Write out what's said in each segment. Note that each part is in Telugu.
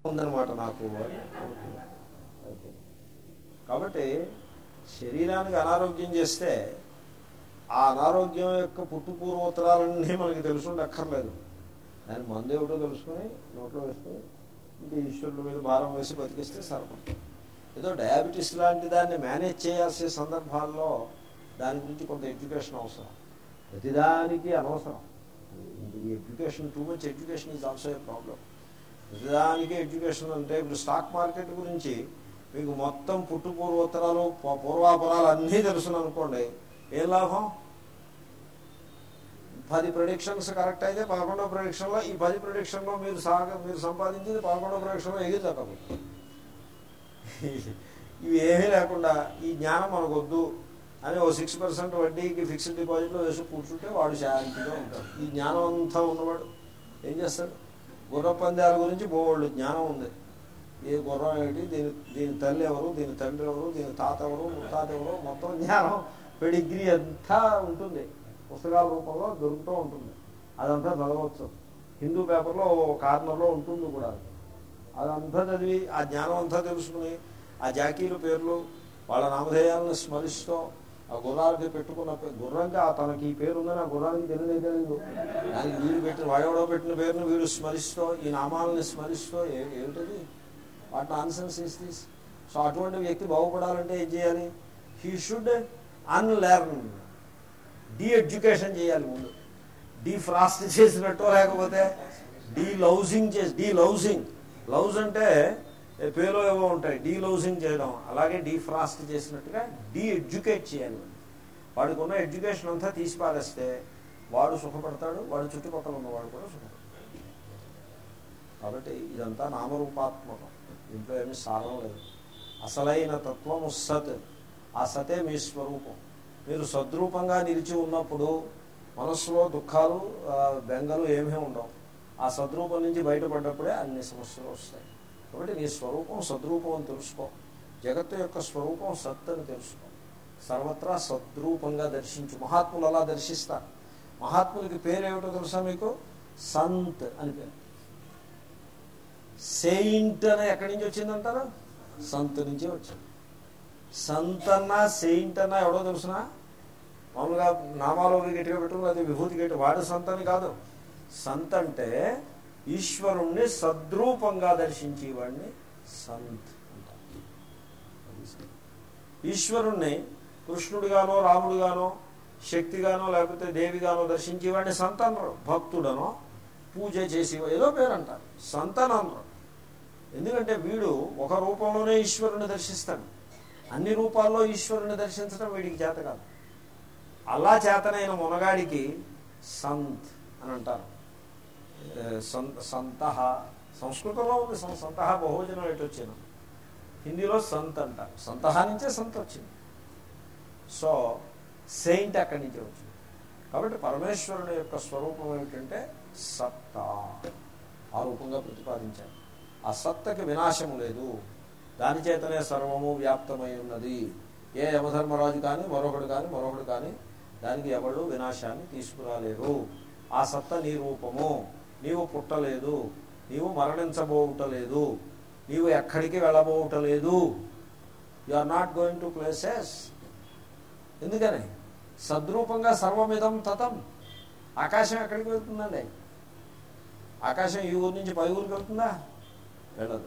ఉందన్నమాట నాకు కాబట్టి శరీరానికి అనారోగ్యం చేస్తే ఆ అనారోగ్యం యొక్క పుట్టుపూర్వోత్తరాలన్నీ మనకి తెలుసుండి అక్కర్లేదు దాని మందు ఏమిటో తెలుసుకుని నోట్లో వేసుకుని ఇంకా ఈశ్వరుల మీద భారం వేసి బతికిస్తే సరిపడుతుంది ఏదో డయాబెటీస్ లాంటి దాన్ని మేనేజ్ చేయాల్సిన సందర్భాల్లో దాని గురించి కొంత ఎడ్యుకేషన్ అవసరం ప్రతిదానికి అనవసరం ఈ education too much education is also a problem ప్రతిదానికి ఎడ్యుకేషన్ అంటే ఇప్పుడు స్టాక్ మార్కెట్ గురించి మీకు మొత్తం పుట్టు పూర్వోత్తరాలు పూ- పూర్వాపరాలు అన్నీ తెలుసును అనుకోండి ఏం లాభం పది ప్రొడిక్షన్స్ కరెక్ట్ అయితే పదకొండో ప్రొడిక్షన్లో ఈ పది ప్రొడిక్షన్లో మీరు సాగ మీరు సంపాదించింది పదకొండో ప్రొడిక్షన్లో ఎగిరి తగ్గదు ఇవి ఏమీ లేకుండా ఈ జ్ఞానం మనకు వద్దు అని ఓ సిక్స్ పర్సెంట్ వడ్డీకి ఫిక్స్డ్ డిపాజిట్లో వేసి కూర్చుంటే వాడు శాంతిగా ఉంటాడు ఈ జ్ఞానం అంతా ఉన్నవాడు ఏం చేస్తాడు గుర్ర పందాల గురించి బోళ్ళు జ్ఞానం ఉంది ఏ గుర్రం ఏంటి దీని దీని తల్లి ఎవరు దీని తండ్రి ఎవరు దీని తాత ఎవరు ముత్తాత ఎవరు మొత్తం జ్ఞానం పెడిగ్రీ అంతా ఉంటుంది పుస్తకాల రూపంలో దొరుకుతూ ఉంటుంది అదంతా చదవచ్చు హిందూ పేపర్లో ఓ కార్నర్లో ఉంటుంది కూడా అదంతా చదివి ఆ జ్ఞానం అంతా తెలుసుకుని ఆ జాకీల పేర్లు వాళ్ళ నామధేయాలను స్మరిస్తూ ఆ గుర్రాలకి పెట్టుకున్న పే- గుర్రంకి ఆ తనకి ఈ పేరు ఉందని ఆ గుర్రానికి తెలియదే తెలియదు దానికి వీడు పెట్టిన వాడెవడో పెట్టిన పేరును వీడు స్మరిస్తూ ఈ నామాలని స్మరిస్తూ ఏ- ఏమిటది what nonsense is this so అటువంటి వ్యక్తి బాగుపడాలంటే ఏం చేయాలి he should unlearn de education చేయాలి ముందు డీ ఫ్రాస్ట్ చేసి పెట్టో లేకపోతే డీ లౌజింగ్ చేసి డీ లౌజింగ్ లౌజ్ అంటే ఏ పేలో ఏవో ఉంటాయి డీ లౌజింగ్ చేయడం అలాగే డీ ఫ్రాస్ట్ చేసినట్టుగా డీ ఎడ్యుకేట్ చేయాలి వాడిని. వాడికి ఉన్న ఎడ్యుకేషన్ అంతా తీసి పారేస్తే వాడు సుఖపడతాడు వాడి చుట్టుపక్కల ఉన్నవాడు కూడా సుఖపడతాడు కాబట్టి ఇదంతా నామరూపాత్మకం దీంట్లో ఏమీ సారం లేదు అసలైన తత్వము సత్ ఆ సతే మీ స్వరూపం మీరు సద్రూపంగా నిలిచి ఉన్నప్పుడు మనస్సులో దుఃఖాలు ఆ, బెంగలు ఏమీ ఉండవు ఆ సద్రూపం నుంచి బయటపడ్డప్పుడే అన్ని సమస్యలు వస్తాయి కాబట్టి నీ స్వరూపం సద్రూపం అని తెలుసుకో జగత్తు యొక్క స్వరూపం సత్ అని తెలుసుకో సర్వత్రా సద్రూపంగా దర్శించు మహాత్ములు అలా దర్శిస్తారు మహాత్ములకి పేరేమిటో తెలుసా మీకు సంత్ అని పేరు సెయింట్ అని ఎక్కడి నుంచి వచ్చిందంటారు సంత్ నుంచి వచ్చింది సంత్ అన్నా సెయింట్ అన్నా ఎవడో తెలుసునా మామూలుగా నామాలు గట్టిగా పెట్టుకుని అది విభూతి గట్టి వాడు సంత్ అని కాదు సంత్ అంటే ఈశ్వరుణ్ణి సద్రూపంగా దర్శించేవాడిని సంత్ అంటారు అది సంత్. ఈశ్వరుణ్ణి కృష్ణుడిగానో రాముడిగానో శక్తిగానో లేకపోతే దేవిగానో దర్శించేవాడిని సంత్ అనరు భక్తుడనో పూజ చేసి ఏదో పేరు అంటారు సంతన్ అనరు ఎందుకంటే వీడు ఒక రూపంలోనే ఈశ్వరుని దర్శిస్తాడు అన్ని రూపాల్లో ఈశ్వరుని దర్శించడం వీడికి చేత కాదు అలా చేతనైన మునగాడికి సంత్ అని అంటారు ఏ, సంత సంతః సంస్కృతంలో ఉంది సం- సంతః బహువచనం ఎటు వచ్చిన హిందీలో సంత్ అంటారు సంతః నుంచే సంత్ వచ్చింది సో సెయింట్ అక్కడి నుంచే వచ్చింది కాబట్టి పరమేశ్వరుని యొక్క స్వరూపం ఏమిటంటే సత్తా ఆ రూపంగా ప్రతిపాదించారు ఆ సత్తకి వినాశము లేదు దాని చేతనే సర్వము వ్యాప్తమై ఉన్నది ఏ యమధర్మరాజు కానీ మరొకడు కానీ మరొకడు కానీ దానికి ఎవడు వినాశాన్ని తీసుకురాలేరు ఆ సత్త నీ రూపము నీవు పుట్టలేదు నీవు మరణించబోవుటలేదు నీవు ఎక్కడికి వెళ్ళబోవుటలేదు you are not going to places ఎందుకని సద్రూపంగా సర్వమిదం తతం ఆకాశం ఎక్కడికి వెళ్తుందండి ఆకాశం ఈ ఊరు నుంచి పై ఊరికి వెళ్తుందా వెళ్ళదు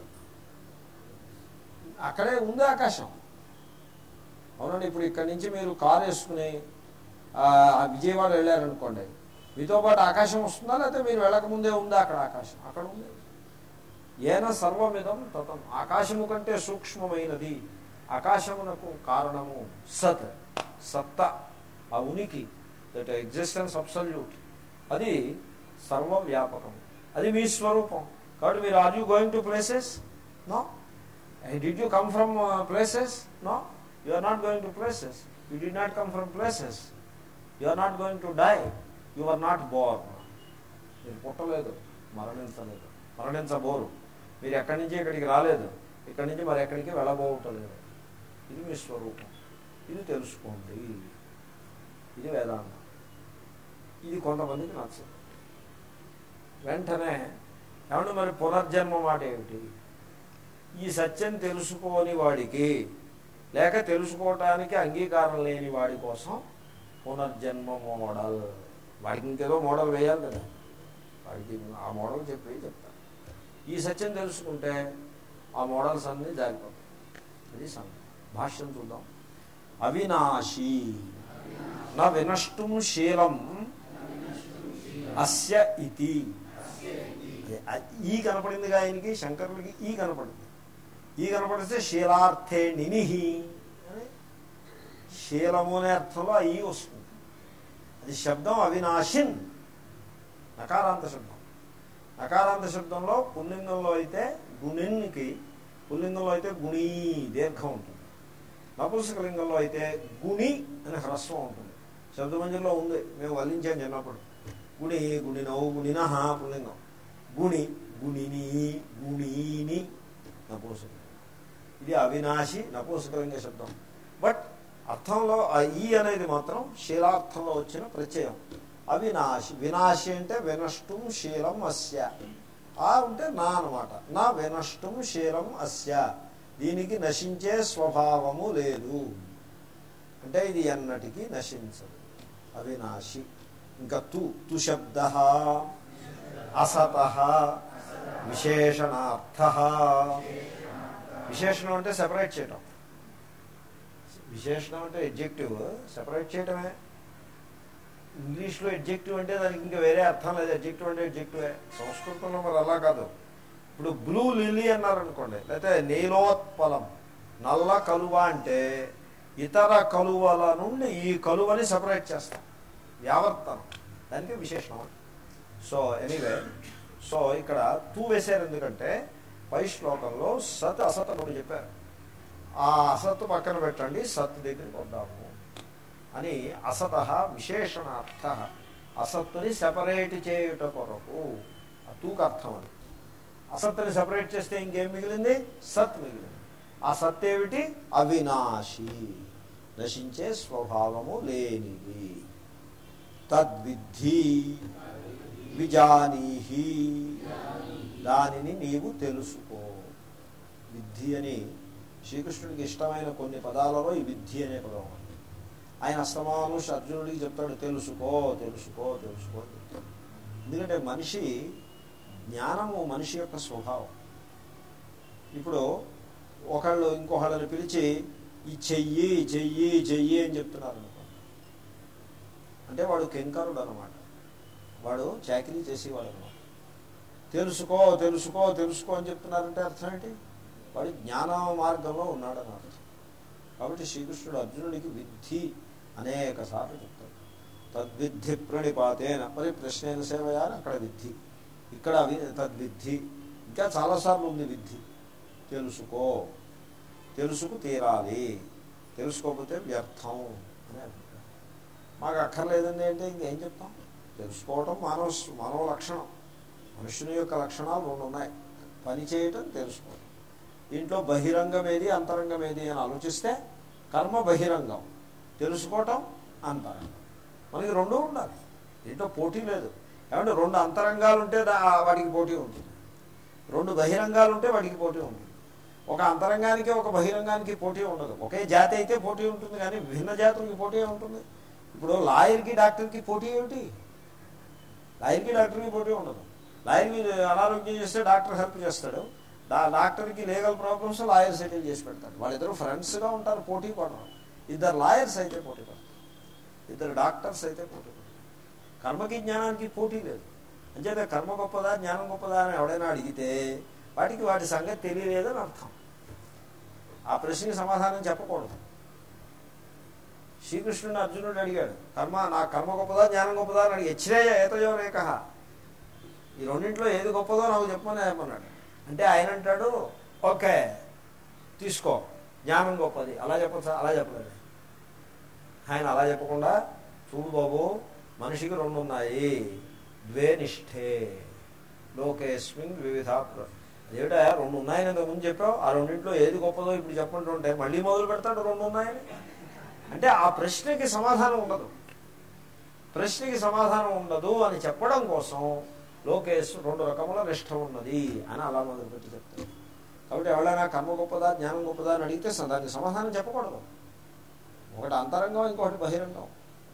అక్కడే ఉంది ఆకాశం అవునండి ఇప్పుడు ఇక్కడి నుంచి మీరు కారు వేసుకుని ఆ, ఆ విజయవాడ వెళ్ళారనుకోండి మీతో పాటు ఆకాశం వస్తుందా లేకపోతే మీరు వెళ్ళకముందే ఉందా అక్కడ ఆకాశం అక్కడ ఉంది ఏన సర్వమిదం తతం ఆకాశము కంటే సూక్ష్మమైనది ఆకాశమునకు కారణము సత్ సత్త ఆ ఉనికి దట్ ఎగ్జిస్టెన్స్ అబ్సల్యూట్ అది సర్వవ్యాపకం అది మీ స్వరూపం కాబట్టి మీరు are you going to places no did you come from places no you are not going to places you did not come from places you are not going to die you are not born మీరు పుట్టలేదు మరణించలేదు మరణించబోరు మీరు ఎక్కడి నుంచి ఇక్కడికి రాలేదు ఇక్కడి నుంచి మరి ఎక్కడికి వెళ్ళబోవటలేదు ఇది మీ స్వరూపం ఇది తెలుసుకోండి ఇది వేదాంతం ఇది కొంతమందికి నచ్చదు వెంటనే ఏమంటే మరి పునర్జన్మ మాట ఏమిటి ఈ సత్యం తెలుసుకోని వాడికి లేక తెలుసుకోవటానికి అంగీకారం లేని వాడి కోసం పునర్జన్మ మోడల్ వాడికి ఇంకేదో మోడల్ వేయాలి కదా వాడికి ఆ మోడల్ చెప్పి చెప్తాను ఈ సత్యం తెలుసుకుంటే ఆ మోడల్స్ అన్నీ జారిపోతాయి అది సంగతి భాష్యం చూద్దాం అవినాశి నా వినష్టం శీలం అస్య ఇతి ఈ కనపడిందిగా ఆయనకి శంకరులకి ఈ కనపడింది ఈ కనపడితే శీలార్థే నినిహి అని శీలము అనే అర్థంలో ఆ ఈ వస్తుంది అది శబ్దం అవినాశిన్ నకారాంత శబ్దం నకారాంత శబ్దంలో పుల్లింగంలో అయితే గుణిన్కి పుల్లింగంలో అయితే గుణీ దీర్ఘం ఉంటుంది నపుంసకలింగంలో అయితే గుణి అనే హ్రస్వం ఉంటుంది శబ్దమంజంలో ఉంది మేము వల్లించాం చిన్నప్పుడు గుణి గుణినవు గుణిన పుల్లింగం గుణి గుణిని గుణీని నపుంసకలింగం ఇది అవినాశి నపుంసకలింగ శబ్దం బట్ అర్థంలో ఆ ఈ అనేది మాత్రం శీలార్థంలో వచ్చిన ప్రత్యయం అవినాశి వినాశి అంటే వినష్టం శీలం అస్య ఆ ఉంటే నా అనమాట నా వినష్టం శీలం అస్య దీనికి నశించే స్వభావము లేదు అంటే ఇది ఎన్నటికీ నశించదు అవినాశి ఇంకా తు తు శబ్ద అసత విశేషణార్థ విశేషణం అంటే సెపరేట్ చేయటం విశేషణం అంటే ఎడ్జెక్టివ్ సెపరేట్ చేయటమే ఇంగ్లీష్లో ఎడ్జెక్టివ్ అంటే దానికి ఇంకా వేరే అర్థం లేదు ఎడ్జెక్టివ్ అంటే ఎడ్జెక్టివే సంస్కృతంలో మరి అలా కాదు ఇప్పుడు బ్లూ లిల్లీ అన్నారనుకోండి లేకపోతే నీలోత్పలం నల్ల కలువ అంటే ఇతర కలువల నుండి ఈ కలువని సపరేట్ చేస్తాం వ్యావర్తనం దానికి విశేషణం సో ఎనీవే సో ఇక్కడ తూ వేశారు ఎందుకంటే పై శ్లోకంలో సత్ అసత్ అని చెప్పారు ఆ అసత్ పక్కన పెట్టండి సత్ దగ్గరికి వద్దాము అని అసత విశేషణార్థ అసత్తుని సెపరేట్ చేయుట కొరకు ఆ తూకు అర్థం అది అసత్తుని సెపరేట్ చేస్తే ఇంకేం మిగిలింది సత్ మిగిలింది ఆ సత్ ఏమిటి అవినాశి నశించే స్వభావము లేనిది తద్విద్ధి విజానీహి దానిని నీవు తెలుసుకో విద్ధి అని శ్రీకృష్ణుడికి ఇష్టమైన కొన్ని పదాలలో ఈ విద్ధి అనే పదం ఉంది. ఆయన అస్తమాను అర్జునుడికి చెప్తాడు తెలుసుకో తెలుసుకో తెలుసుకో అని చెప్తాడు ఎందుకంటే మనిషి జ్ఞానము మనిషి యొక్క స్వభావం ఇప్పుడు ఒకళ్ళు ఇంకొకళ్ళని పిలిచి ఈ చెయ్యి చెయ్యి చెయ్యి అని చెప్తున్నారు అనుకో అంటే వాడు కెంకరుడు అనమాట వాడు చాకరీ చేసేవాడు అనమాట తెలుసుకో తెలుసుకో తెలుసుకో అని చెప్తున్నారంటే అర్థం ఏంటి వాడు జ్ఞాన మార్గంలో ఉన్నాడని అర్థం కాబట్టి శ్రీకృష్ణుడు అర్జునుడికి విద్ధి అనేక సార్లు చెప్తాడు తద్విద్ధి ప్రణిపాతేన మరి ప్రశ్న సేవయా అని అక్కడ విద్ధి ఇక్కడ అవి తద్విద్ధి ఇంకా చాలాసార్లు ఉంది విద్ధి తెలుసుకో తెలుసుకు తీరాలి తెలుసుకోకపోతే వ్యర్థం అని అభిప్రాయం మాకు అక్కర్లేదండి అంటే ఇంకేం చెప్తాం తెలుసుకోవటం మానవ మానవ లక్షణం మనుషుని యొక్క లక్షణాలు రెండు ఉన్నాయి పని చేయటం తెలుసుకోవటం దీంట్లో బహిరంగం ఏది అంతరంగం ఏది అని ఆలోచిస్తే కర్మ బహిరంగం తెలుసుకోవటం అంతరంగం మనకి రెండు ఉండాలి దీంట్లో పోటీ లేదు ఏమంటే రెండు అంతరంగాలు ఉంటే దా- వాడికి పోటీ ఉంటుంది రెండు బహిరంగాలు ఉంటే వాడికి పోటీ ఉంటుంది ఒక అంతరంగానికి ఒక బహిరంగానికి పోటీ ఉండదు ఒకే జాతి అయితే పోటీ ఉంటుంది కానీ భిన్న జాతులకి పోటీ ఉంటుంది ఇప్పుడు లాయర్కి డాక్టర్కి పోటీ ఏమిటి లాయర్కి డాక్టర్కి పోటీ ఉండదు లాయర్కి అనారోగ్యం చేస్తే డాక్టర్ హెల్ప్ చేస్తాడు డా- డాక్టర్కి లీగల్ ప్రాబ్లమ్స్ లాయర్ సెటిల్ చేసి పెడతాడు వాళ్ళిద్దరు ఫ్రెండ్స్గా ఉంటారు పోటీ పడరు ఇద్దరు లాయర్స్ అయితే పోటీ పడతారు ఇద్దరు డాక్టర్స్ అయితే పోటీ పడతారు కర్మకి జ్ఞానానికి పోటీ లేదు అంచేత కర్మ గొప్పదా జ్ఞానం గొప్పదా అని ఎవడైనా అడిగితే వాటికి వాటి సంగతి తెలియలేదని అర్థం ఆ ప్రశ్నకి సమాధానం చెప్పకూడదు శ్రీకృష్ణుని అర్జునుడు అడిగాడు కర్మ నా కర్మ గొప్పదా జ్ఞానం గొప్పదా అని అడిగి హెచ్చరేయ ఏతయో రేఖ ఈ రెండింటిలో ఏది గొప్పదో నాకు చెప్పమని చెప్పన్నాడు అంటే ఆయన అంటాడు ఓకే తీసుకో జ్ఞానం గొప్పది అలా చెప్పచ్చా అలా చెప్పలేదు ఆయన అలా చెప్పకుండా చూడు బాబు మనిషికి రెండు ఉన్నాయి ద్వే నిష్ఠే లోకేస్మిన్ వివిధ ఏమిటా రెండు ఉన్నాయని ఇంతకు ముందు చెప్పావు ఆ రెండింటిలో ఏది గొప్పదో ఇప్పుడు చెప్పంటుంటే మళ్ళీ మొదలు పెడతాడు రెండు ఉన్నాయని అంటే ఆ ప్రశ్నకి సమాధానం ఉండదు ప్రశ్నకి సమాధానం ఉండదు అని చెప్పడం కోసం లోకేష్ రెండు రకముల నిష్ఠ ఉన్నది అని అలా మొదలుపెట్టి చెప్తాడు కాబట్టి ఎవరైనా కర్మ గొప్పదా జ్ఞానం గొప్పదా అని అడిగితే స- దానికి సమాధానం చెప్పకూడదు ఒకటి అంతరంగం ఇంకొకటి బహిరంగం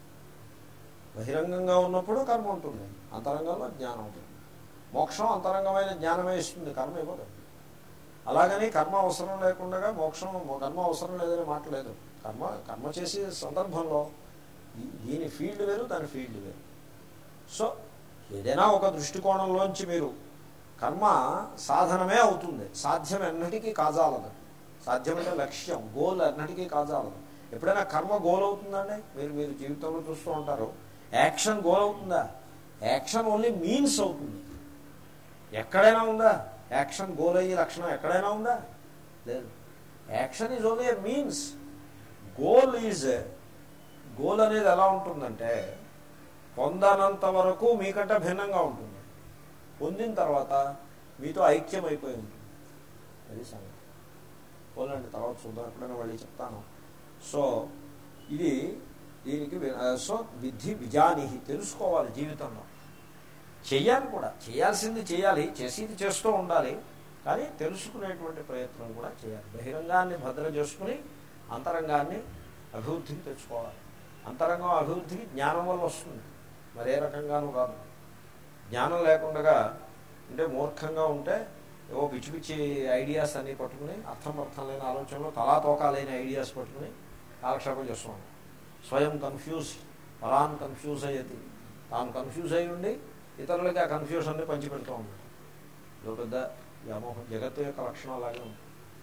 బహిరంగంగా ఉన్నప్పుడు కర్మ ఉంటుంది అంతరంగంలో జ్ఞానం ఉంటుంది మోక్షం అంతరంగమైన జ్ఞానమే ఇస్తుంది కర్మ ఇవ్వదు అలాగని కర్మ అవసరం లేకుండా మోక్షం కర్మ అవసరం లేదని మాట్లేదు కర్మ కర్మ చేసే సందర్భంలో దీ- దీని ఫీల్డ్ వేరు దాని ఫీల్డ్ వేరు సో ఏదైనా ఒక దృష్టికోణంలోంచి మీరు కర్మ సాధనమే అవుతుంది సాధ్యం ఎన్నటికీ కాజాలదు సాధ్యమైన లక్ష్యం గోల్ ఎన్నటికీ కాజాలదు ఎప్పుడైనా కర్మ గోల్ అవుతుందండి మీరు మీరు జీవితంలో చూస్తూ ఉంటారు యాక్షన్ గోల్ అవుతుందా యాక్షన్ ఓన్లీ మీన్స్ అవుతుంది ఎక్కడైనా ఉందా యాక్షన్ గోల్ అయ్యే లక్షణం ఎక్కడైనా ఉందా లేదు action is only a means goal is goal అనేది ఎలా ఉంటుందంటే పొందనంత వరకు మీకంటే భిన్నంగా ఉంటుంది పొందిన తర్వాత మీతో ఐక్యం అయిపోయి ఉంటుంది అది సంగతి పోలండి తర్వాత చూద్దాం ఎప్పుడైనా మళ్ళీ చెప్తాను సో ఇది దీనికి వి- ఆ, సో విధి విజానిహి తెలుసుకోవాలి జీవితంలో చెయ్యాలి కూడా చేయాల్సింది చేయాలి చేసేది చేస్తూ ఉండాలి కానీ తెలుసుకునేటువంటి ప్రయత్నం కూడా చేయాలి బహిరంగాన్ని భద్ర చేసుకుని అంతరంగాన్ని అభివృద్ధికి తెచ్చుకోవాలి అంతరంగం అభివృద్ధికి జ్ఞానం వల్ల వస్తుంది మరే రకంగానూ కాదు జ్ఞానం లేకుండా అంటే మూర్ఖంగా ఉంటే ఏవో పిచ్చి పిచ్చి ఐడియాస్ అన్నీ పట్టుకుని అర్థం అర్థం లేని ఆలోచనలు తలా తోకా లేని ఐడియాస్ పట్టుకుని కాలక్షేపం చేస్తున్నాం స్వయం కన్ఫ్యూజ్ పరాన్ కన్ఫ్యూజ్ అయ్యేది తాను కన్ఫ్యూజ్ అయి ఉండి ఇతరులకి ఆ కన్ఫ్యూషన్ని పంచిపెడుతూ ఉంది ఇదో పెద్ద వ్యామోహం జగత్తు యొక్క లక్షణం అలాగే ఉంది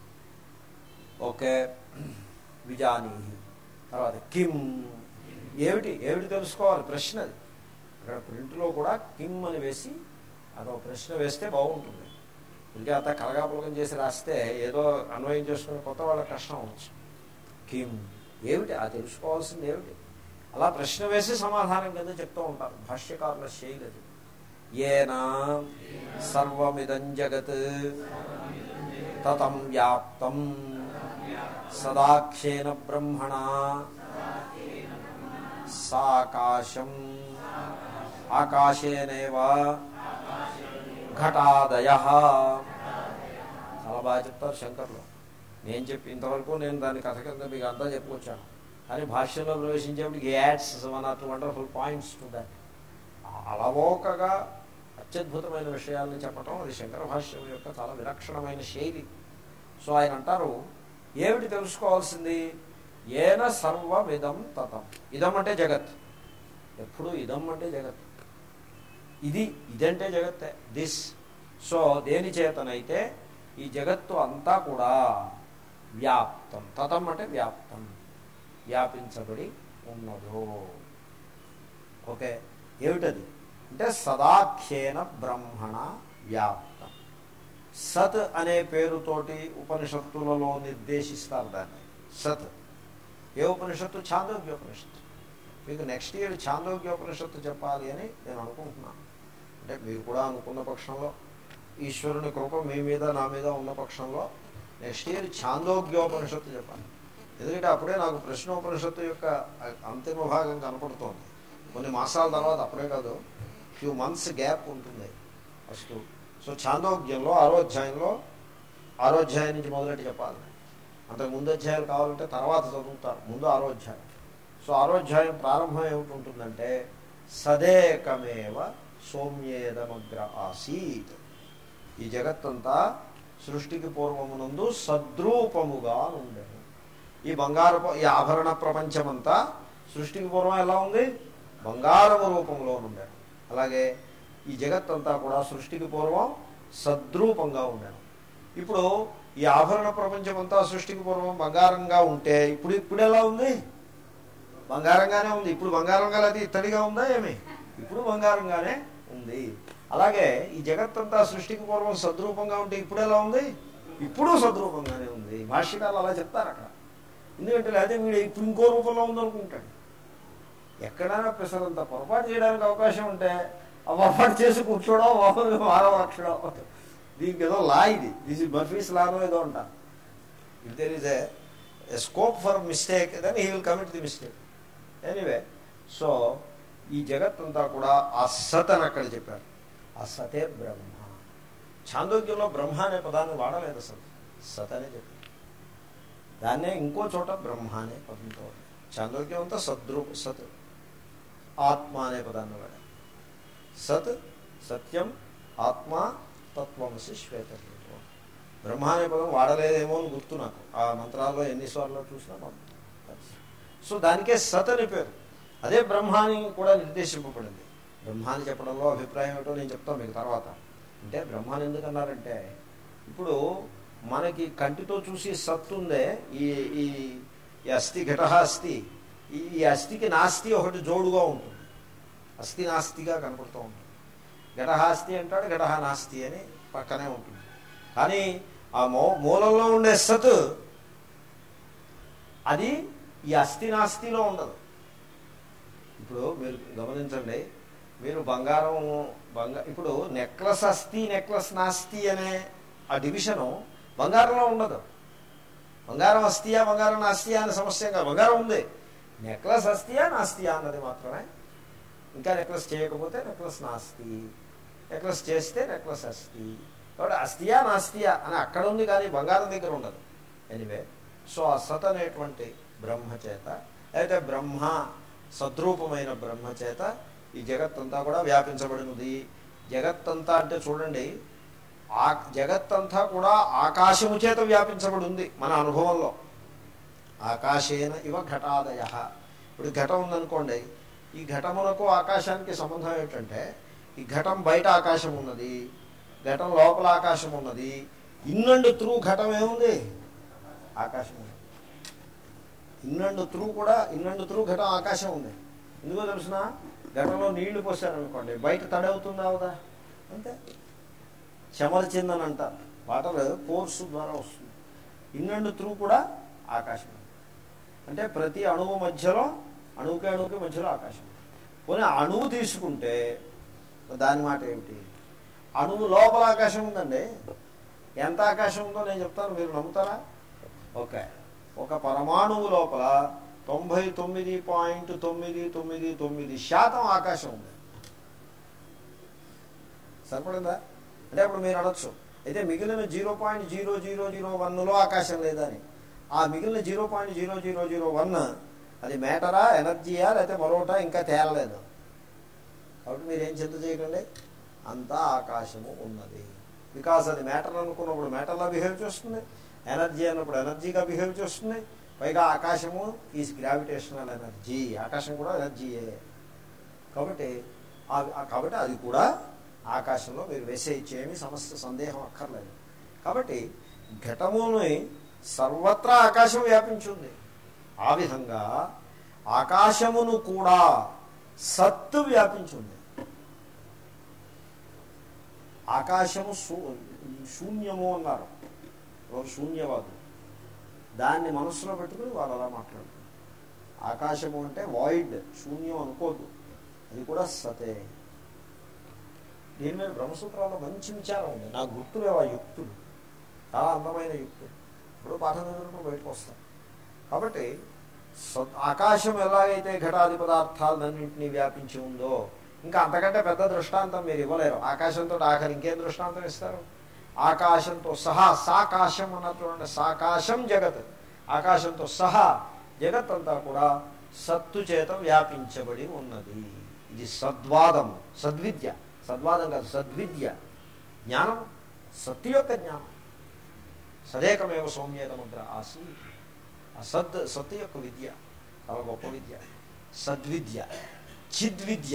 ఓకే విజానీ తర్వాత కిమ్ ఏమిటి ఏమిటి తెలుసుకోవాలి ప్రశ్న అది ఇక్కడ ప్రింట్లో కూడా కిమ్ అని వేసి అదొక ప్రశ్న వేస్తే బాగుంటుంది ఇంకా అంతా కలగాపులకం చేసి రాస్తే ఏదో అన్వయం చేసుకుని కొత్త వాళ్ళకి కష్టం అవచ్చు కిమ్ ఏమిటి ఆ తెలుసుకోవాల్సింది ఏమిటి అలా ప్రశ్న వేసి సమాధానం కింద చెప్తూ ఉంటారు భాష్యకారుల శైలి అది ఏనా సర్వమిదం జగత్ తతం వ్యాప్తం సదాఖ్యేన బ్రహ్మణ సాకాశం ఆకాశేనేవ ఘటాదయ చాలా బాగా చెప్తారు శంకర్లు నేను చెప్పి ఇంతవరకు నేను దాని కథ కింద మీకు అంతా చెప్పుకొచ్చాను కానీ భాష్యంలో ప్రవేశించేప్పటికి adds one or two wonderful points to that అలవోకగా అత్యద్భుతమైన విషయాల్ని చెప్పటం అది శంకర భాష్యం యొక్క చాలా విలక్షణమైన శైలి సో ఆయన అంటారు ఏమిటి తెలుసుకోవాల్సింది ఏన సర్వమిదం తతం ఇదం అంటే జగత్ ఎప్పుడు ఇదం అంటే జగత్ ఇది ఇదంటే జగత్తే దిస్ సో దేని చేతనైతే ఈ జగత్తు అంతా కూడా వ్యాప్తం తతం అంటే వ్యాప్తం వ్యాపించబడి ఉన్నదో ఓకే ఏమిటది అంటే సదాఖ్యేన బ్రహ్మణ వ్యాప్తం సత్ అనే పేరుతోటి ఉపనిషత్తులలో నిర్దేశిస్తారు దాన్ని సత్ ఏ ఉపనిషత్తు ఛాందోగ్యోపనిషత్తు మీకు నెక్స్ట్ ఇయర్ ఛాందోగ్యోపనిషత్తు చెప్పాలి అని నేను అనుకుంటున్నాను అంటే మీరు కూడా అనుకున్న పక్షంలో ఈశ్వరుని కృప మీ మీద నా మీద ఉన్న పక్షంలో నెక్స్ట్ ఇయర్ ఛాందోగ్యోపనిషత్తు చెప్పాలి ఎందుకంటే అప్పుడే నాకు ప్రశ్నోపనిషత్తు యొక్క అంతిమ భాగం కనపడుతోంది కొన్ని మాసాల తర్వాత అప్పుడే కాదు ఫ్యూ మంత్స్ గ్యాప్ ఉంటుంది ఫస్ట్ సో ఛాందోగ్యంలో ఆరో అధ్యాయంలో ఆరో అధ్యాయం నుంచి మొదలెట్టి చెప్పాలి అంతకు ముందు అధ్యాయాలు కావాలంటే తర్వాత చదువుతారు ముందు ఆరో అధ్యాయం సో ఆరో అధ్యాయం ప్రారంభం ఏమిటి ఉంటుందంటే సదేకమేవ సౌమ్యేదమగ్ర ఆసీత్ ఈ జగత్తంతా సృష్టికి పూర్వమునందు సద్రూపముగా ఉండేది ఈ బంగారపు ఈ ఆభరణ ప్రపంచమంతా సృష్టికి పూర్వం ఎలా ఉంది బంగారము రూపంలో ఉండేది అలాగే ఈ జగత్తంతా కూడా సృష్టికి పూర్వం సద్రూపంగా ఉండేది ఇప్పుడు ఈ ఆభరణ ప్రపంచమంతా సృష్టికి పూర్వం బంగారంగా ఉంటే ఇప్పుడు ఇప్పుడు ఎలా ఉంది బంగారంగానే ఉంది ఇప్పుడు బంగారంగా అది ఇత్తడిగా ఉందా ఏమి ఇప్పుడు బంగారంగానే ఉంది అలాగే ఈ జగత్తంతా సృష్టికి పూర్వం సద్రూపంగా ఉంటే ఇప్పుడు ఎలా ఉంది ఇప్పుడు సద్రూపంగానే ఉంది భాష్యకాలు అలా చెప్తారు అక్కడ ఎందుకంటే లేదా వీడు ఇప్పుడు ఇంకో రూపంలో ఉందనుకుంటాడు ఎక్కడైనా పిసరంత పొరపాటు చేయడానికి అవకాశం ఉంటే ఆ పొరపాటు చేసి కూర్చోవడం మామూలుగా మానవక్షడం దీనికి ఏదో లా ఇది దిస్ ఇస్ బర్ఫీస్ లానో ఏదో అంటారు if there is a scope for mistake then he will commit the mistake anyway so ఈ జగత్తంతా కూడా ఆ సత్ అని అక్కడ చెప్పారు ఆ సతే బ్రహ్మ ఛాందోగ్యంలో బ్రహ్మ అనే పదాన్ని వాడలేదు అసలు సత్ అనే చెప్పింది దాన్నే ఇంకో చోట బ్రహ్మ అనే పదంతో చాంద్రోగ్యం అంతా సద్రూప సత్ ఆత్మ అనే పదాన్ని వాడ సత్ సత్యం ఆత్మ తత్వమసి శ్వేతరూపం బ్రహ్మ అనే పదం వాడలేదేమో అని గుర్తు నాకు ఆ మంత్రాల్లో ఎన్నిసార్లు చూసినా మాకు తెలుసు. సో దానికే సత్ అని పేరు అదే బ్రహ్మ అని కూడా నిర్దేశింపబడింది బ్రహ్మ అని చెప్పడంలో అభిప్రాయం ఏమిటో నేను చెప్తాను మీకు తర్వాత అంటే బ్రహ్మాన్ని ఎందుకన్నారంటే ఇప్పుడు మనకి కంటితో చూసి సత్ ఉందే ఈ ఈ ఈ అస్థి ఘట అస్థి ఈ ఈ అస్థికి నాస్తి ఒకటి జోడుగా ఉంటుంది అస్థి నాస్తిగా కనపడుతూ ఉంటుంది ఘటహాస్తి అంటాడు ఘట నాస్తి అని పక్కనే ఉంటుంది కానీ ఆ మూ మూలంలో ఉండే సత్ అది ఈ అస్థి నాస్తిలో ఉండదు ఇప్పుడు మీరు గమనించండి మీరు బంగారం బంగా ఇప్పుడు నెక్లెస్ అస్థి నెక్లెస్ నాస్తి అనే ఆ డివిజను బంగారంలో ఉండదు బంగారం అస్థియా బంగారం నాస్తియా అనే సమస్య కాదు బంగారం ఉంది నెక్లెస్ అస్థియా నాస్తియా అన్నది మాత్రమే ఇంకా నెక్లెస్ చేయకపోతే నెక్లెస్ నాస్తి నెక్లెస్ చేస్తే నెక్లెస్ అస్థి కాబట్టి అస్థియా నాస్తియా అని అక్కడ ఉంది కానీ బంగారం దగ్గర ఉండదు ఎనివే సో ఆ సత్ అనేటువంటి బ్రహ్మ చేత అయితే బ్రహ్మ సద్రూపమైన బ్రహ్మ చేత ఈ జగత్తంతా కూడా వ్యాపించబడినది జగత్తంతా అంటే చూడండి ఆ జగత్తంతా కూడా ఆకాశము చేత వ్యాపించబడి ఉంది మన అనుభవంలో ఆకాశేన ఇవ ఘటాదయ ఇప్పుడు ఘటం ఉందనుకోండి ఈ ఘటమునకు ఆకాశానికి సంబంధం ఏమిటంటే ఈ ఘటం బయట ఆకాశం ఉన్నది ఘటం లోపల ఆకాశం ఉన్నది ఇన్నండు త్రూ ఘటం ఏముంది ఆకాశం ఉంది ఇన్నండు త్రూ కూడా ఇన్నండు త్రూ ఘటం ఆకాశం ఉంది ఎందుకో తెలుసిన ఘటంలో నీళ్లు పోసారనుకోండి బయట తడవుతుందా అవుదా అంతే చెమర్చిందని అంటారు వాటర్ కోర్సు ద్వారా వస్తుంది ఇన్నండు త్రూ కూడా ఆకాశం అంటే ప్రతి అణువు మధ్యలో అణువుకి అణువుకి మధ్యలో ఆకాశం పోనీ అణువు తీసుకుంటే దాని మాట ఏమిటి అణువు లోపల ఆకాశం ఉందండి ఎంత ఆకాశం ఉందో నేను చెప్తాను మీరు నమ్ముతారా ఓకే ఒక పరమాణువు లోపల తొంభై తొమ్మిది పాయింట్ తొమ్మిది తొమ్మిది తొమ్మిది శాతం ఆకాశం ఉంది సరిపడిందా అంటే అప్పుడు మీరు అనొచ్చు అయితే మిగిలిన zero point zero zero zero వన్లో ఆకాశం లేదని ఆ మిగిలిన zero point zero zero zero one అది మ్యాటరా ఎనర్జీయా లేకపోతే మరోటా ఇంకా తేలలేదు కాబట్టి మీరు ఏం చింత చేయకండి అంతా ఆకాశము ఉన్నది బికాస్ అది మ్యాటర్ అనుకున్నప్పుడు మ్యాటర్లా బిహేవ్ చేస్తుంది ఎనర్జీ అన్నప్పుడు ఎనర్జీగా బిహేవ్ చేస్తుంది పైగా ఆకాశము ఈజ్ గ్రావిటేషనల్ ఎనర్జీ ఆకాశం కూడా ఎనర్జీయే కాబట్టి ఆ- ఆ- కాబట్టి అది కూడా ఆకాశంలో మీరు వేసేయచ్చు ఏమీ సమస్య సందేహం అక్కర్లేదు కాబట్టి ఘటముని సర్వత్రా ఆకాశం వ్యాపించింది ఆ విధంగా ఆకాశమును కూడా సత్తు వ్యాపించింది ఆకాశము శూ- శూన్యము అన్నారు ఒక శూన్యవాదు దాన్ని మనసులో పెట్టుకుని వాళ్ళు అలా మాట్లాడుతున్నారు ఆకాశము అంటే వాయిడ్ శూన్యం అనుకోదు అది కూడా సతే దీని మీద బ్రహ్మసూత్రాల్లో మంచి విచారం ఉంది నాకు గుర్తులేవు ఆ యుక్తులు చాలా అందమైన యుక్తులు ఇప్పుడు పాఠం చదువుకుంటూ బయటకు వస్తాం కాబట్టి స- ఆకాశం ఎలాగైతే ఘటాది పదార్థాలన్నింటినీ వ్యాపించి ఉందో ఇంకా అంతకంటే పెద్ద దృష్టాంతం మీరు ఇవ్వలేరు ఆకాశంతో ఆఖరి ఇంకేం దృష్టాంతం ఇస్తారు ఆకాశంతో సహా సాకాశం అన్నటువంటి సాకాశం జగత్ ఆకాశంతో సహా జగత్ అంతా కూడా సత్తు చేత వ్యాపించబడి ఉన్నది ఇది సద్వాదం సద్విద్య సద్వాదం కాదు సద్విద్య జ్ఞానం సత్తు యొక్క జ్ఞానం సదేకమేవ సౌమ్యేత ముద్ర ఆసి ఆ సద్ సత్తు యొక్క విద్య చాలా గొప్ప విద్య సద్విద్య చిద్విద్య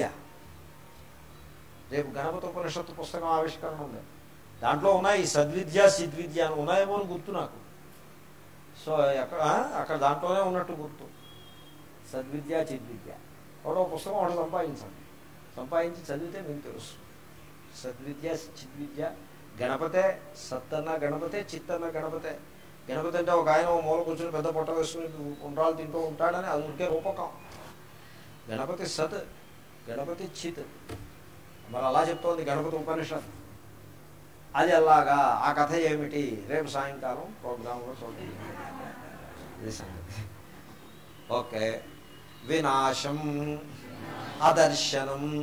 రేపు గణపతి ఉపనిషత్తు పుస్తకం ఆవిష్కరణ ఉంది దాంట్లో ఉన్నాయి ఈ సద్విద్య సిద్విద్య అని ఉన్నాయేమో అని గుర్తు నాకు సో ఎక్కడ అక్కడ దాంట్లోనే ఉన్నట్టు గుర్తు సద్విద్య చిద్విద్య ఒకటో పుస్తకం ఒకటి సంపాదించండి సంపాదించి చదివితే మీకు తెలుసు సద్విద్య చిద్విద్య గణపతే సత్తన్న గణపతే చిత్తన్న గణపతే గణపతి అంటే ఒక ఆయన ఓ మూల కూర్చొని పెద్ద పొట్ట వేసుకుని ఉండ్రాలు తింటూ ఉంటాడని అది ఉంటే రూపకం గణపతి సత్ గణపతి చిత్ మరి అలా చెప్తోంది గణపతి ఉపనిషత్ అది అలాగా ఆ కథ ఏమిటి రేపు సాయంకాలం ప్రోగ్రాంలో చూడండి ఇది సంగతి ఓకే వినాశం అదర్శనం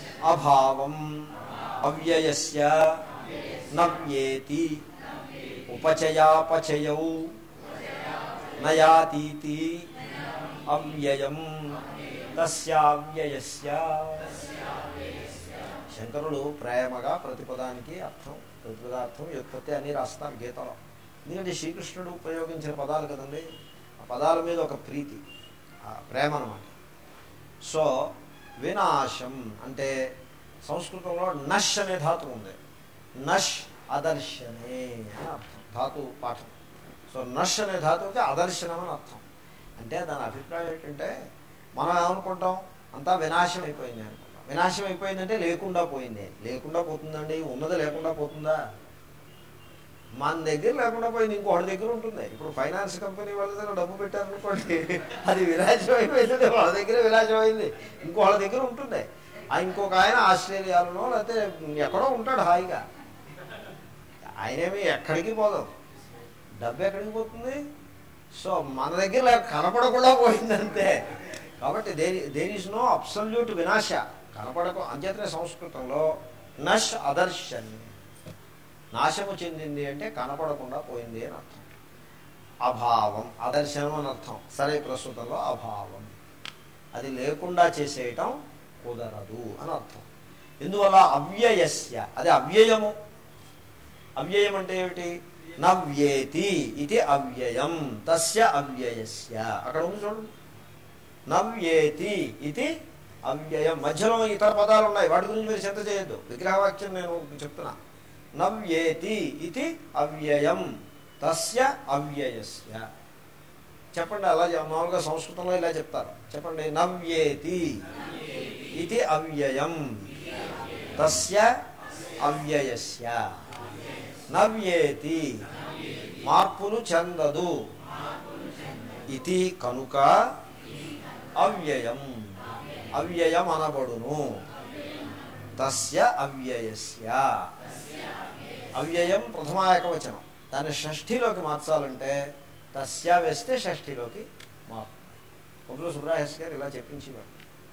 అభావం అవ్యయస్య నవ్యేతి ఉపచయాపచయౌ నయాతీతి అవ్యయం తస్యావ్యయస్య శంకరులు ప్రేమగా ప్రతిపదానికి అర్థం ప్రతిపదార్థం వ్యుత్పత్తి అని రాస్తారు గీతలో ఎందుకంటే శ్రీకృష్ణుడు ఉపయోగించిన పదాలు కదండి ఆ పదాల మీద ఒక ప్రీతి ఆ ప్రేమ అనమాట సో వినాశం అంటే సంస్కృతంలో నష్ అనే ధాతు ఉంది నష్ అదర్శనే అని అర్థం ధాతు పాఠం సో నష్ అనే ధాతువుకి అదర్శనం అని అర్థం అంటే దాని అభిప్రాయం ఏంటంటే మనం ఏమనుకుంటాం అంతా వినాశం అయిపోయింది అనుకుంటాం వినాశం అయిపోయిందంటే లేకుండా పోయింది లేకుండా పోతుందండి ఉన్నది లేకుండా పోతుందా మన దగ్గర లేకుండా పోయింది ఇంకొకటి దగ్గర ఉంటుంది ఇప్పుడు ఫైనాన్స్ కంపెనీ వాళ్ళ దగ్గర డబ్బు పెట్టారనుకోండి అది విలాసం అయిపోయింది వాళ్ళ దగ్గర విలాసం అయింది ఇంకొకళ్ళ దగ్గర ఉంటుంది ఆ ఇంకొక ఆయన ఆస్ట్రేలియాలో లేకపోతే ఎక్కడో ఉంటాడు హాయిగా ఆయనేమి ఎక్కడికి పోదాం డబ్బు ఎక్కడికి పోతుంది సో మన దగ్గర లేక కనపడకుండా పోయిందంతే కాబట్టి దేని దేర్ ఈజ్ నో అబ్సల్యూట్ వినాశ కనపడకు అంచేతనే సంస్కృతంలో నష్ అదర్శన్ నాశము చెందింది అంటే కనపడకుండా పోయింది అని అర్థం అభావం అదర్శనం అని అర్థం సరే ప్రస్తుతంలో అభావం అది లేకుండా చేసేయటం కుదరదు అని అర్థం ఎందువల్ల అవ్యయస్య అది అవ్యయము అవ్యయం అంటే ఏమిటి నవ్యేతి ఇది అవ్యయం తస్య అవ్యయస్య అక్కడ ఉంది చూడండి నవ్యేతి ఇది అవ్యయం మధ్యలో ఇతర పదాలు ఉన్నాయి వాటి గురించి మీరు చింత చేయొద్దు విగ్రహవాక్యం నేను చెప్తున్నా నవ్యేతి ఇది అవ్యయం తస్య అవ్యయస్య చెప్పండి అలా చె- మామూలుగా సంస్కృతంలో ఇలా చెప్తారు చెప్పండి నవ్యేతి ఇది అవ్యయం తస్య అవ్యయస్య నవ్యేతి మార్పులు చెందదు ఇది కనుక అవ్యయం అవ్యయం అనబడును తస్య అవ్యయస్య అవ్యయం ప్రథమా ఏకవచనం దాన్ని షష్ఠిలోకి మార్చాలంటే తస్య వేస్తే షష్ఠిలోకి మార్పు పొద్దున సుబ్రాహస్ గారు ఇలా చెప్పించేవారు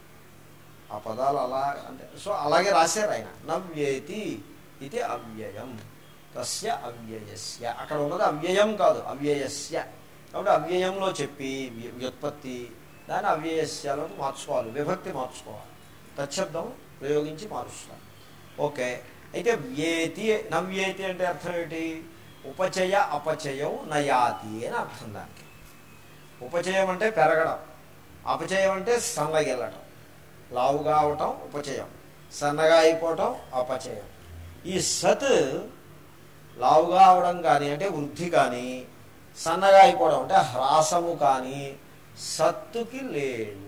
ఆ పదాలు అలా అంటే సో అలాగే రాశారు ఆయన నవ్యేతి ఇది అవ్యయం తస్య అవ్యయస్య అక్కడ ఉన్నది అవ్యయం కాదు అవ్యయస్య కాబట్టి అవ్యయంలో చెప్పి వ్య- వ్యుత్పత్తి దాన్ని అవ్యయస్యలోకి మార్చుకోవాలి విభక్తి మార్చుకోవాలి తచ్చబ్దం ప్రయోగించి మారుస్తారు ఓకే అయితే వ్యేతి నవ్యేతి అంటే అర్థం ఏంటి ఉపచయ అపచయం నయాతి అని అర్థం దానికి ఉపచయం అంటే పెరగడం అపచయం అంటే సన్నగిల్లటం లావుగా అవటం ఉపచయం సన్నగా అయిపోవటం అపచయం ఈ సత్ లావుగా అవడం కానీ అంటే వృద్ధి కానీ సన్నగా అయిపోవడం అంటే హ్రాసము కానీ సత్తుకి లేదు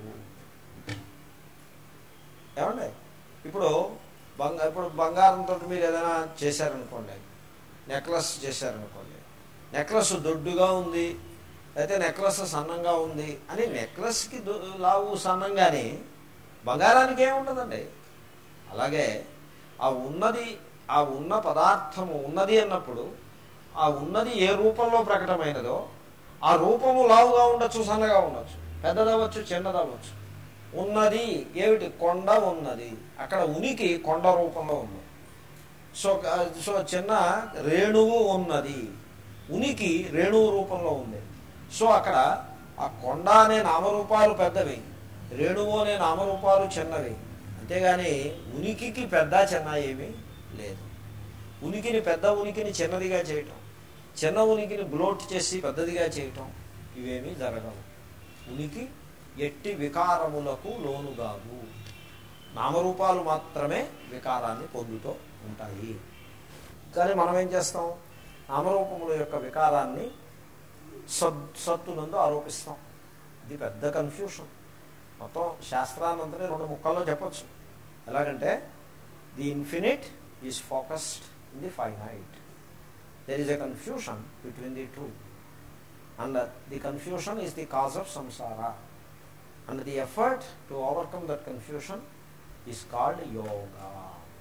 ఏమండి ఇప్పుడు బంగా ఇప్పుడు బంగారంతో మీరు ఏదైనా చేశారనుకోండి నెక్లెస్ చేశారనుకోండి నెక్లెస్ దొడ్డుగా ఉంది అయితే నెక్లెస్ సన్నంగా ఉంది అని నెక్లెస్కి దొ- లావు సన్నంగాని బంగారానికి ఏముండదండి అలాగే ఆ ఉన్నది ఆ ఉన్న పదార్థము ఉన్నది అన్నప్పుడు ఆ ఉన్నది ఏ రూపంలో ప్రకటమైనదో ఆ రూపము లావుగా ఉండొచ్చు సన్నగా ఉండొచ్చు పెద్దదవ్వచ్చు చిన్నదవ్వచ్చు ఉన్నది ఏమిటి కొండ ఉన్నది అక్కడ ఉనికి కొండ రూపంలో ఉంది సో సో చిన్న రేణువు ఉన్నది ఉనికి రేణువు రూపంలో ఉంది సో అక్కడ ఆ కొండ అనే నామరూపాలు పెద్దవి రేణువు అనే నామరూపాలు చిన్నవి అంతేగాని ఉనికికి పెద్ద చిన్న ఏమీ లేదు ఉనికిని పెద్ద ఉనికిని చిన్నదిగా చేయటం చిన్న ఉనికిని బ్లోట్ చేసి పెద్దదిగా చేయటం ఇవేమీ జరగవు ఉనికి ఎట్టి వికారములకు లోను కాదు నామరూపాలు మాత్రమే వికారాన్ని పొందుతూ ఉంటాయి కానీ మనం ఏం చేస్తాం నామరూపముల యొక్క వికారాన్ని సద్ సత్తునందు ఆరోపిస్తాం ఇది పెద్ద కన్ఫ్యూషన్ మొత్తం శాస్త్రాన్నంతనే రెండు ముక్కల్లో చెప్పొచ్చు ఎలాగంటే the infinite is focused in the finite there is a confusion between the two and the confusion is the cause of samsara and the effort to overcome that confusion is called yoga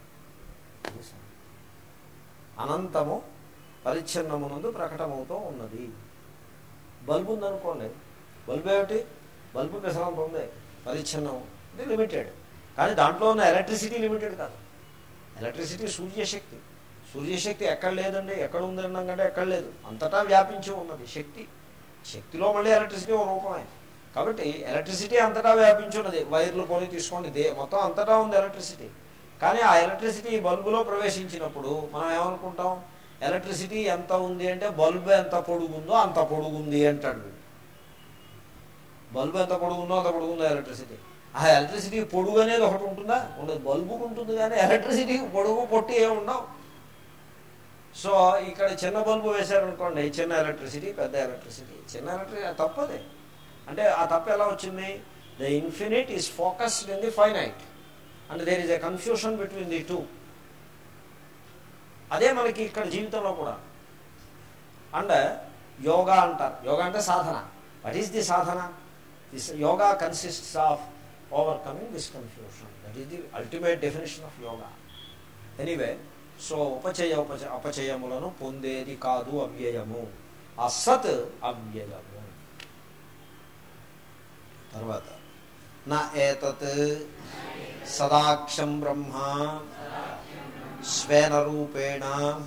అనంతము పరిచ్ఛిన్నమునందు ప్రకటమవుతూ ఉన్నది బల్బు ఉందనుకోండి బల్బు ఏమిటి బల్బు పెసరంత ఉంది పరిచ్ఛిన్నం ఇది లిమిటెడ్ కానీ దాంట్లో ఉన్న ఎలక్ట్రిసిటీ లిమిటెడ్ కాదు ఎలక్ట్రిసిటీ సూర్యశక్తి సూర్యశక్తి ఎక్కడ లేదండి ఎక్కడ ఉందన్నాం కంటే ఎక్కడ లేదు అంతటా వ్యాపించి ఉన్నది శక్తి శక్తిలో మళ్ళీ ఎలక్ట్రిసిటీ ఒక రూపమే కాబట్టి ఎలక్ట్రిసిటీ అంతటా వ్యాపించి ఉన్నది వైర్లు కొని తీసుకోండి దే మొత్తం అంతటా ఉంది ఎలక్ట్రిసిటీ కానీ ఆ ఎలక్ట్రిసిటీ బల్బులో ప్రవేశించినప్పుడు మనం ఏమనుకుంటాం ఎలక్ట్రిసిటీ ఎంత ఉంది అంటే బల్బు ఎంత పొడుగుందో అంత పొడుగుంది అంటాడు వీడు. బల్బు ఎంత పొడుగుందో అంత పొడుగుందో ఎలక్ట్రిసిటీ ఆ ఎలక్ట్రిసిటీ పొడుగు అనేది ఒకటి ఉంటుందా ఉండదు బల్బుకు ఉంటుంది కానీ ఎలక్ట్రిసిటీ పొడుగు పొట్టి ఏమి ఉండవు సో ఇక్కడ చిన్న బల్బు వేశారనుకోండి చిన్న ఎలక్ట్రిసిటీ పెద్ద ఎలక్ట్రిసిటీ చిన్న ఎలక్ట్రిసిటీ తప్పదే అంటే ఆ తప్పు ఎలా వచ్చింది the infinite is focused in the finite and there is a confusion between the two అదే మనకి ఇక్కడ జీవితంలో కూడా అండ్ యోగా అంటారు యోగా అంటే సాధన what is the sadhana this yoga consists of overcoming this confusion that is the ultimate definition of yoga anyway so ఉపచయ ఉపచ అపచయములను పొందేది కాదు అవ్యయము అసత్ అవ్యయము తర్వాత నా ఏతత్ సదాక్షం బ్రహ్మ స్వేన రూపేణ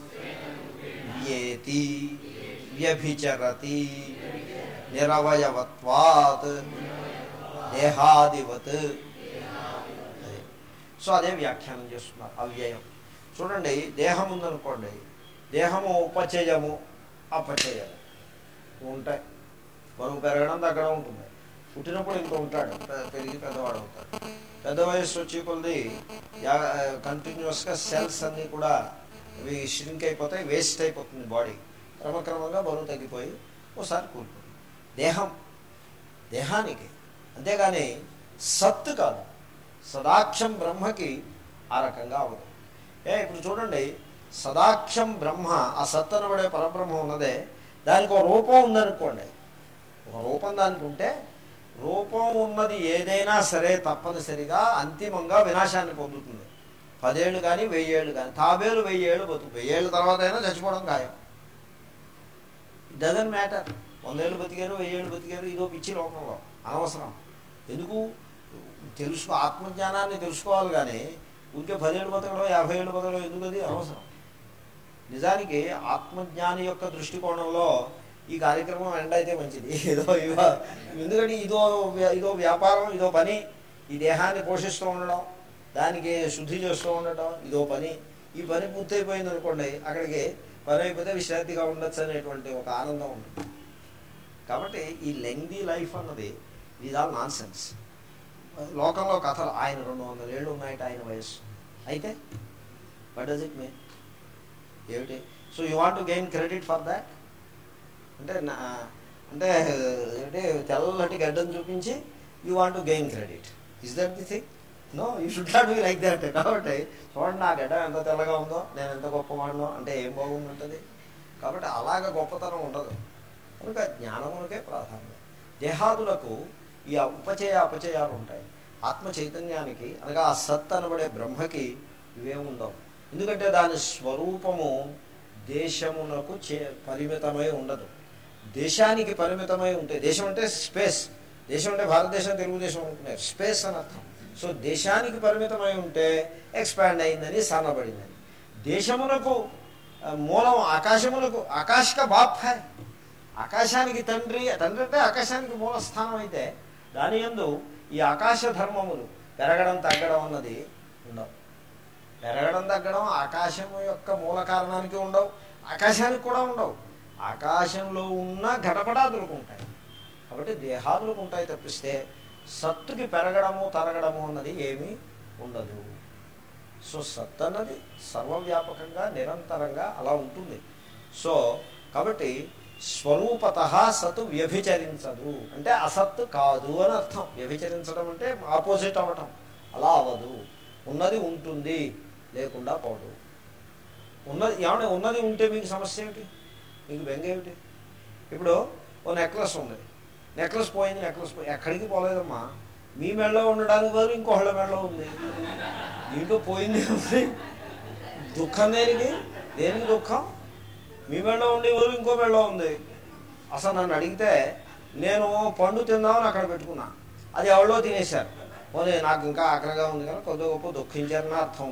వ్యేతి వ్యభిచరతి నిరవయవత్వాత్ దేహాదివత్ అదే. సో అదే వ్యాఖ్యానం చేస్తున్నారు అవ్యయం చూడండి దేహం ఉందనుకోండి దేహము ఉపచయము అపచయము ఉంటాయి బరువు పెరగడం తగ్గడం ఉంటుంది పుట్టినప్పుడు ఇంత ఉంటాడు పె- పెరిగి పెద్దవాడు అవుతాడు పెద్ద వయస్సు వచ్చి కొద్ది కంటిన్యూస్గా సెల్స్ అన్నీ కూడా అవి షింక్ అయిపోతాయి వేస్ట్ అయిపోతుంది బాడీ క్రమక్రమంగా బరువు తగ్గిపోయి ఓసారి కూలిపోతుంది దేహం దేహానికి అంతేగాని సత్ కాదు సదాక్షం బ్రహ్మకి ఆ రకంగా అవదు ఏ ఇప్పుడు చూడండి సదాక్షం బ్రహ్మ ఆ సత్ అనబడే పరబ్రహ్మ ఉన్నదే దానికి ఒక రూపం ఉందనుకోండి ఒక రూపం దానికి ఉంటే రూపం ఉన్నది ఏదైనా సరే తప్పనిసరిగా అంతిమంగా వినాశాన్ని పొందుతుంది పదేళ్ళు కానీ వెయ్యేళ్ళు కానీ తాబేలు వెయ్యేళ్ళు బతుకు వెయ్యేళ్ళ తర్వాత అయినా చచ్చిపోవడం ఖాయం డజన్ మ్యాటర్ వందేళ్ళు బతికారు వెయ్యేళ్ళు బతికారు ఇదో పిచ్చి లోకంలో అనవసరం ఎందుకు తెలుసుకో ఆత్మజ్ఞానాన్ని తెలుసుకోవాలి కానీ ఊరికే పదేళ్ళు బతకడం యాభై ఏళ్ళు బతకడం ఎందుకు అది అనవసరం నిజానికి ఆత్మజ్ఞాని యొక్క దృష్టికోణంలో ఈ కార్యక్రమం ఎండ్ అయితే మంచిది ఏదో ఇవో ఎందుకంటే ఇదో వ్య- ఇదో వ్యాపారం ఇదో పని ఈ దేహాన్ని పోషిస్తూ ఉండడం దానికి శుద్ధి చేస్తూ ఉండటం ఇదో పని ఈ పని పూర్తయిపోయింది అనుకోండి అక్కడికి పని అయిపోతే విశ్రాంతిగా ఉండొచ్చు అనేటువంటి ఒక ఆనందం ఉంటుంది కాబట్టి ఈ లెంగ్దీ లైఫ్ అన్నది ఇది ఆల్ నాన్ సెన్స్ లోకంలో కథలు ఆయన రెండు వందల ఏళ్ళు ఉన్నాయట ఆయన వయస్సు అయితే వట్ డస్ ఇట్ మీన్ ఏమిటి so you want to gain credit for that అంటే నా అంటే ఏంటి తెల్లటి గడ్డం చూపించి you want to gain credit is that the thing no you should not be like that కాబట్టి చూడండి నా గడ్డం ఎంత తెల్లగా ఉందో నేను ఎంత గొప్పవాడినో అంటే ఏం బాగుంటుంది కాబట్టి అలాగ గొప్పతనం ఉండదు కనుక జ్ఞానమునకే ప్రాధాన్యం దేహాదులకు ఈ ఉపచయ అపచయాలు ఉంటాయి ఆత్మ చైతన్యానికి అనగా ఆ సత్ అనబడే బ్రహ్మకి ఇవేం ఉండవు ఎందుకంటే దాని స్వరూపము దేశమునకు చే పరిమితమై ఉండదు దేశానికి పరిమితమై ఉంటే దేశం అంటే స్పేస్ దేశం అంటే భారతదేశం తెలుగుదేశం అనుకున్నారు స్పేస్ అని అర్థం సో దేశానికి పరిమితమై ఉంటే ఎక్స్పాండ్ అయిందని సన్నబడిందని దేశమునకు ఆ, మూలం ఆకాశమునకు ఆకాశక బాప్ హై ఆకాశానికి తండ్రి తండ్రి అంటే ఆకాశానికి మూల స్థానం అయితే దాని యందు ఈ ఆకాశ ధర్మములు పెరగడం తగ్గడం అన్నది ఉండవు పెరగడం తగ్గడం ఆకాశం యొక్క మూల కారణానికి ఉండవు ఆకాశానికి కూడా ఉండవు ఆకాశంలో ఉన్న ఘటపటాదులకు ఉంటాయి కాబట్టి దేహాదులకు ఉంటాయి తప్పిస్తే సత్తుకి పెరగడము తరగడము అన్నది ఏమీ ఉండదు సో సత్ అన్నది సర్వవ్యాపకంగా నిరంతరంగా అలా ఉంటుంది సో కాబట్టి స్వరూపత సత్ వ్యభిచరించదు అంటే అసత్ కాదు అని అర్థం వ్యభిచరించడం అంటే ఆపోజిట్ అవ్వటం అలా అవ్వదు ఉన్నది ఉంటుంది లేకుండా పోదు ఉన్నది ఏమంటే ఉన్నది ఉంటే మీకు సమస్య ఏమిటి మీకు బెంగ ఏమిటి ఇప్పుడు ఓ నెక్లెస్ ఉంది నెక్లెస్ పోయింది నెక్లెస్ పోయి ఎక్కడికి పోలేదమ్మా మీ మెడలో ఉండడానికి బదులు ఇంకొకళ్ళ మెడలో ఉంది దీంట్లో పోయింది ఉంది దుఃఖం దేనికి దేనికి దుఃఖం మీ మెడలో ఉండే బదులు ఇంకో మెడలో ఉంది అసలు నన్ను అడిగితే నేను పండు తిందామని అక్కడ పెట్టుకున్నా అది ఎవరో తినేశారు పోనీ నాకు ఇంకా ఆకలిగా ఉంది కానీ కొద్దిగా గొప్ప దుఃఖించారని అర్థం ఉంది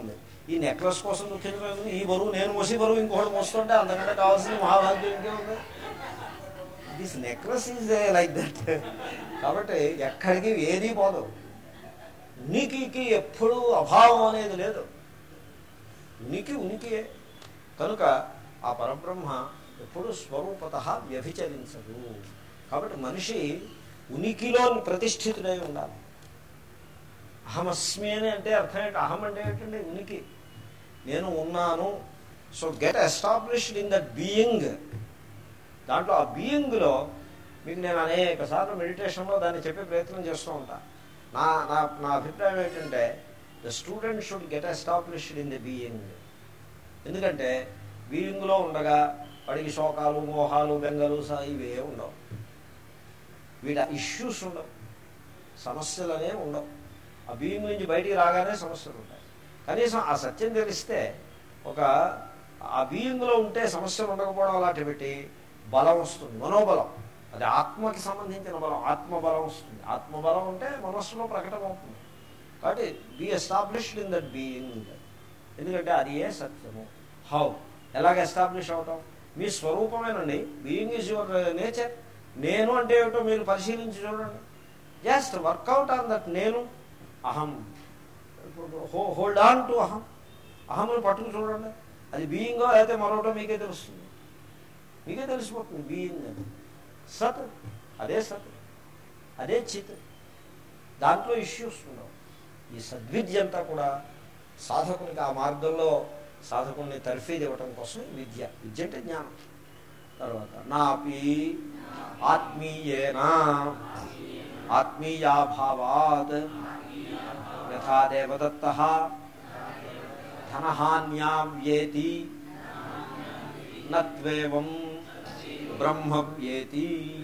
ఈ నెక్లెస్ కోసం దుఃఖించలేదు ఈ బరువు నేను మోసి బరువు ఇంకొకటి మోస్తుంటే అంతకంటే కావాల్సిన మహాభాగ్యం ఇంకే ఉంది this necklace is like that కాబట్టి ఎక్కడికి ఏదీ పోదు ఉనికికి ఎప్పుడూ అభావం అనేది లేదు ఉనికి ఉనికియే కనుక ఆ పరబ్రహ్మ ఎప్పుడు స్వరూపత వ్యభిచరించదు కాబట్టి మనిషి ఉనికిలో ప్రతిష్ఠితుడై ఉండాలి అహమస్మి అని అంటే అర్థం ఏంటి అహం అంటే ఏంటండి ఉనికి నేను ఉన్నాను so get established in that being దాంట్లో ఆ బీయింగ్లో మీకు నేను అనేక సార్లు మెడిటేషన్లో దాన్ని చెప్పే ప్రయత్నం చేస్తూ ఉంటా నా నా నా అభిప్రాయం ఏంటంటే the student should get established in the being ఎందుకంటే బీయింగ్లో ఉండగా వాడికి శోకాలు మోహాలు బెంగలు స- ఇవే ఉండవు వీటి ఇష్యూస్ ఉండవు సమస్యలు అనేవి ఉండవు ఆ బీయింగ్ నుంచి బయటికి రాగానే సమస్యలు ఉంటాయి కనీసం ఆ సత్యం తెలిస్తే ఒక ఆ బీయింగ్లో ఉంటే సమస్యలు ఉండకపోవడం అలాంటి పెట్టి బలం వస్తుంది మనోబలం అది ఆత్మకి సంబంధించిన బలం ఆత్మబలం వస్తుంది ఆత్మబలం ఉంటే మనస్సులో ప్రకటమవుతుంది కాబట్టి be established in that being ఎందుకంటే అది ఏ సత్యము హౌ ఎలాగ ఎస్టాబ్లిష్ అవటం మీ స్వరూపమేనండి బీయింగ్ ఈజ్ యువర్ నేచర్ నేను అంటే ఏమిటో మీరు పరిశీలించి చూడండి జస్ట్ వర్కౌట్ ఆన్ దట్ నేను అహం హోల్డ్ ఆన్ టు అహం అహంను పట్టుకు చూడండి అది బీయింగో అయితే మరొకటో మీకే తెలుస్తుంది మీకే తెలిసిపోతుంది బీయింగ్ అని సత్ అదే సత్ అదే చిత్ దాంట్లో ఇష్యూస్ ఉండవు ఈ సద్విద్య అంతా కూడా సాధకునికి ఆ మార్గంలో సాధకుల్ని తర్ఫీదు ఇవ్వటం కోసం ఈ విద్య విద్య అంటే జ్ఞానం తర్వాత నాపి ఆత్మీయేనా ఆత్మీయాభావాత్ యథా దేవదత్త ధనహాన్యావ్యేతి నత్వేవం బ్రహ్మవ్యేతి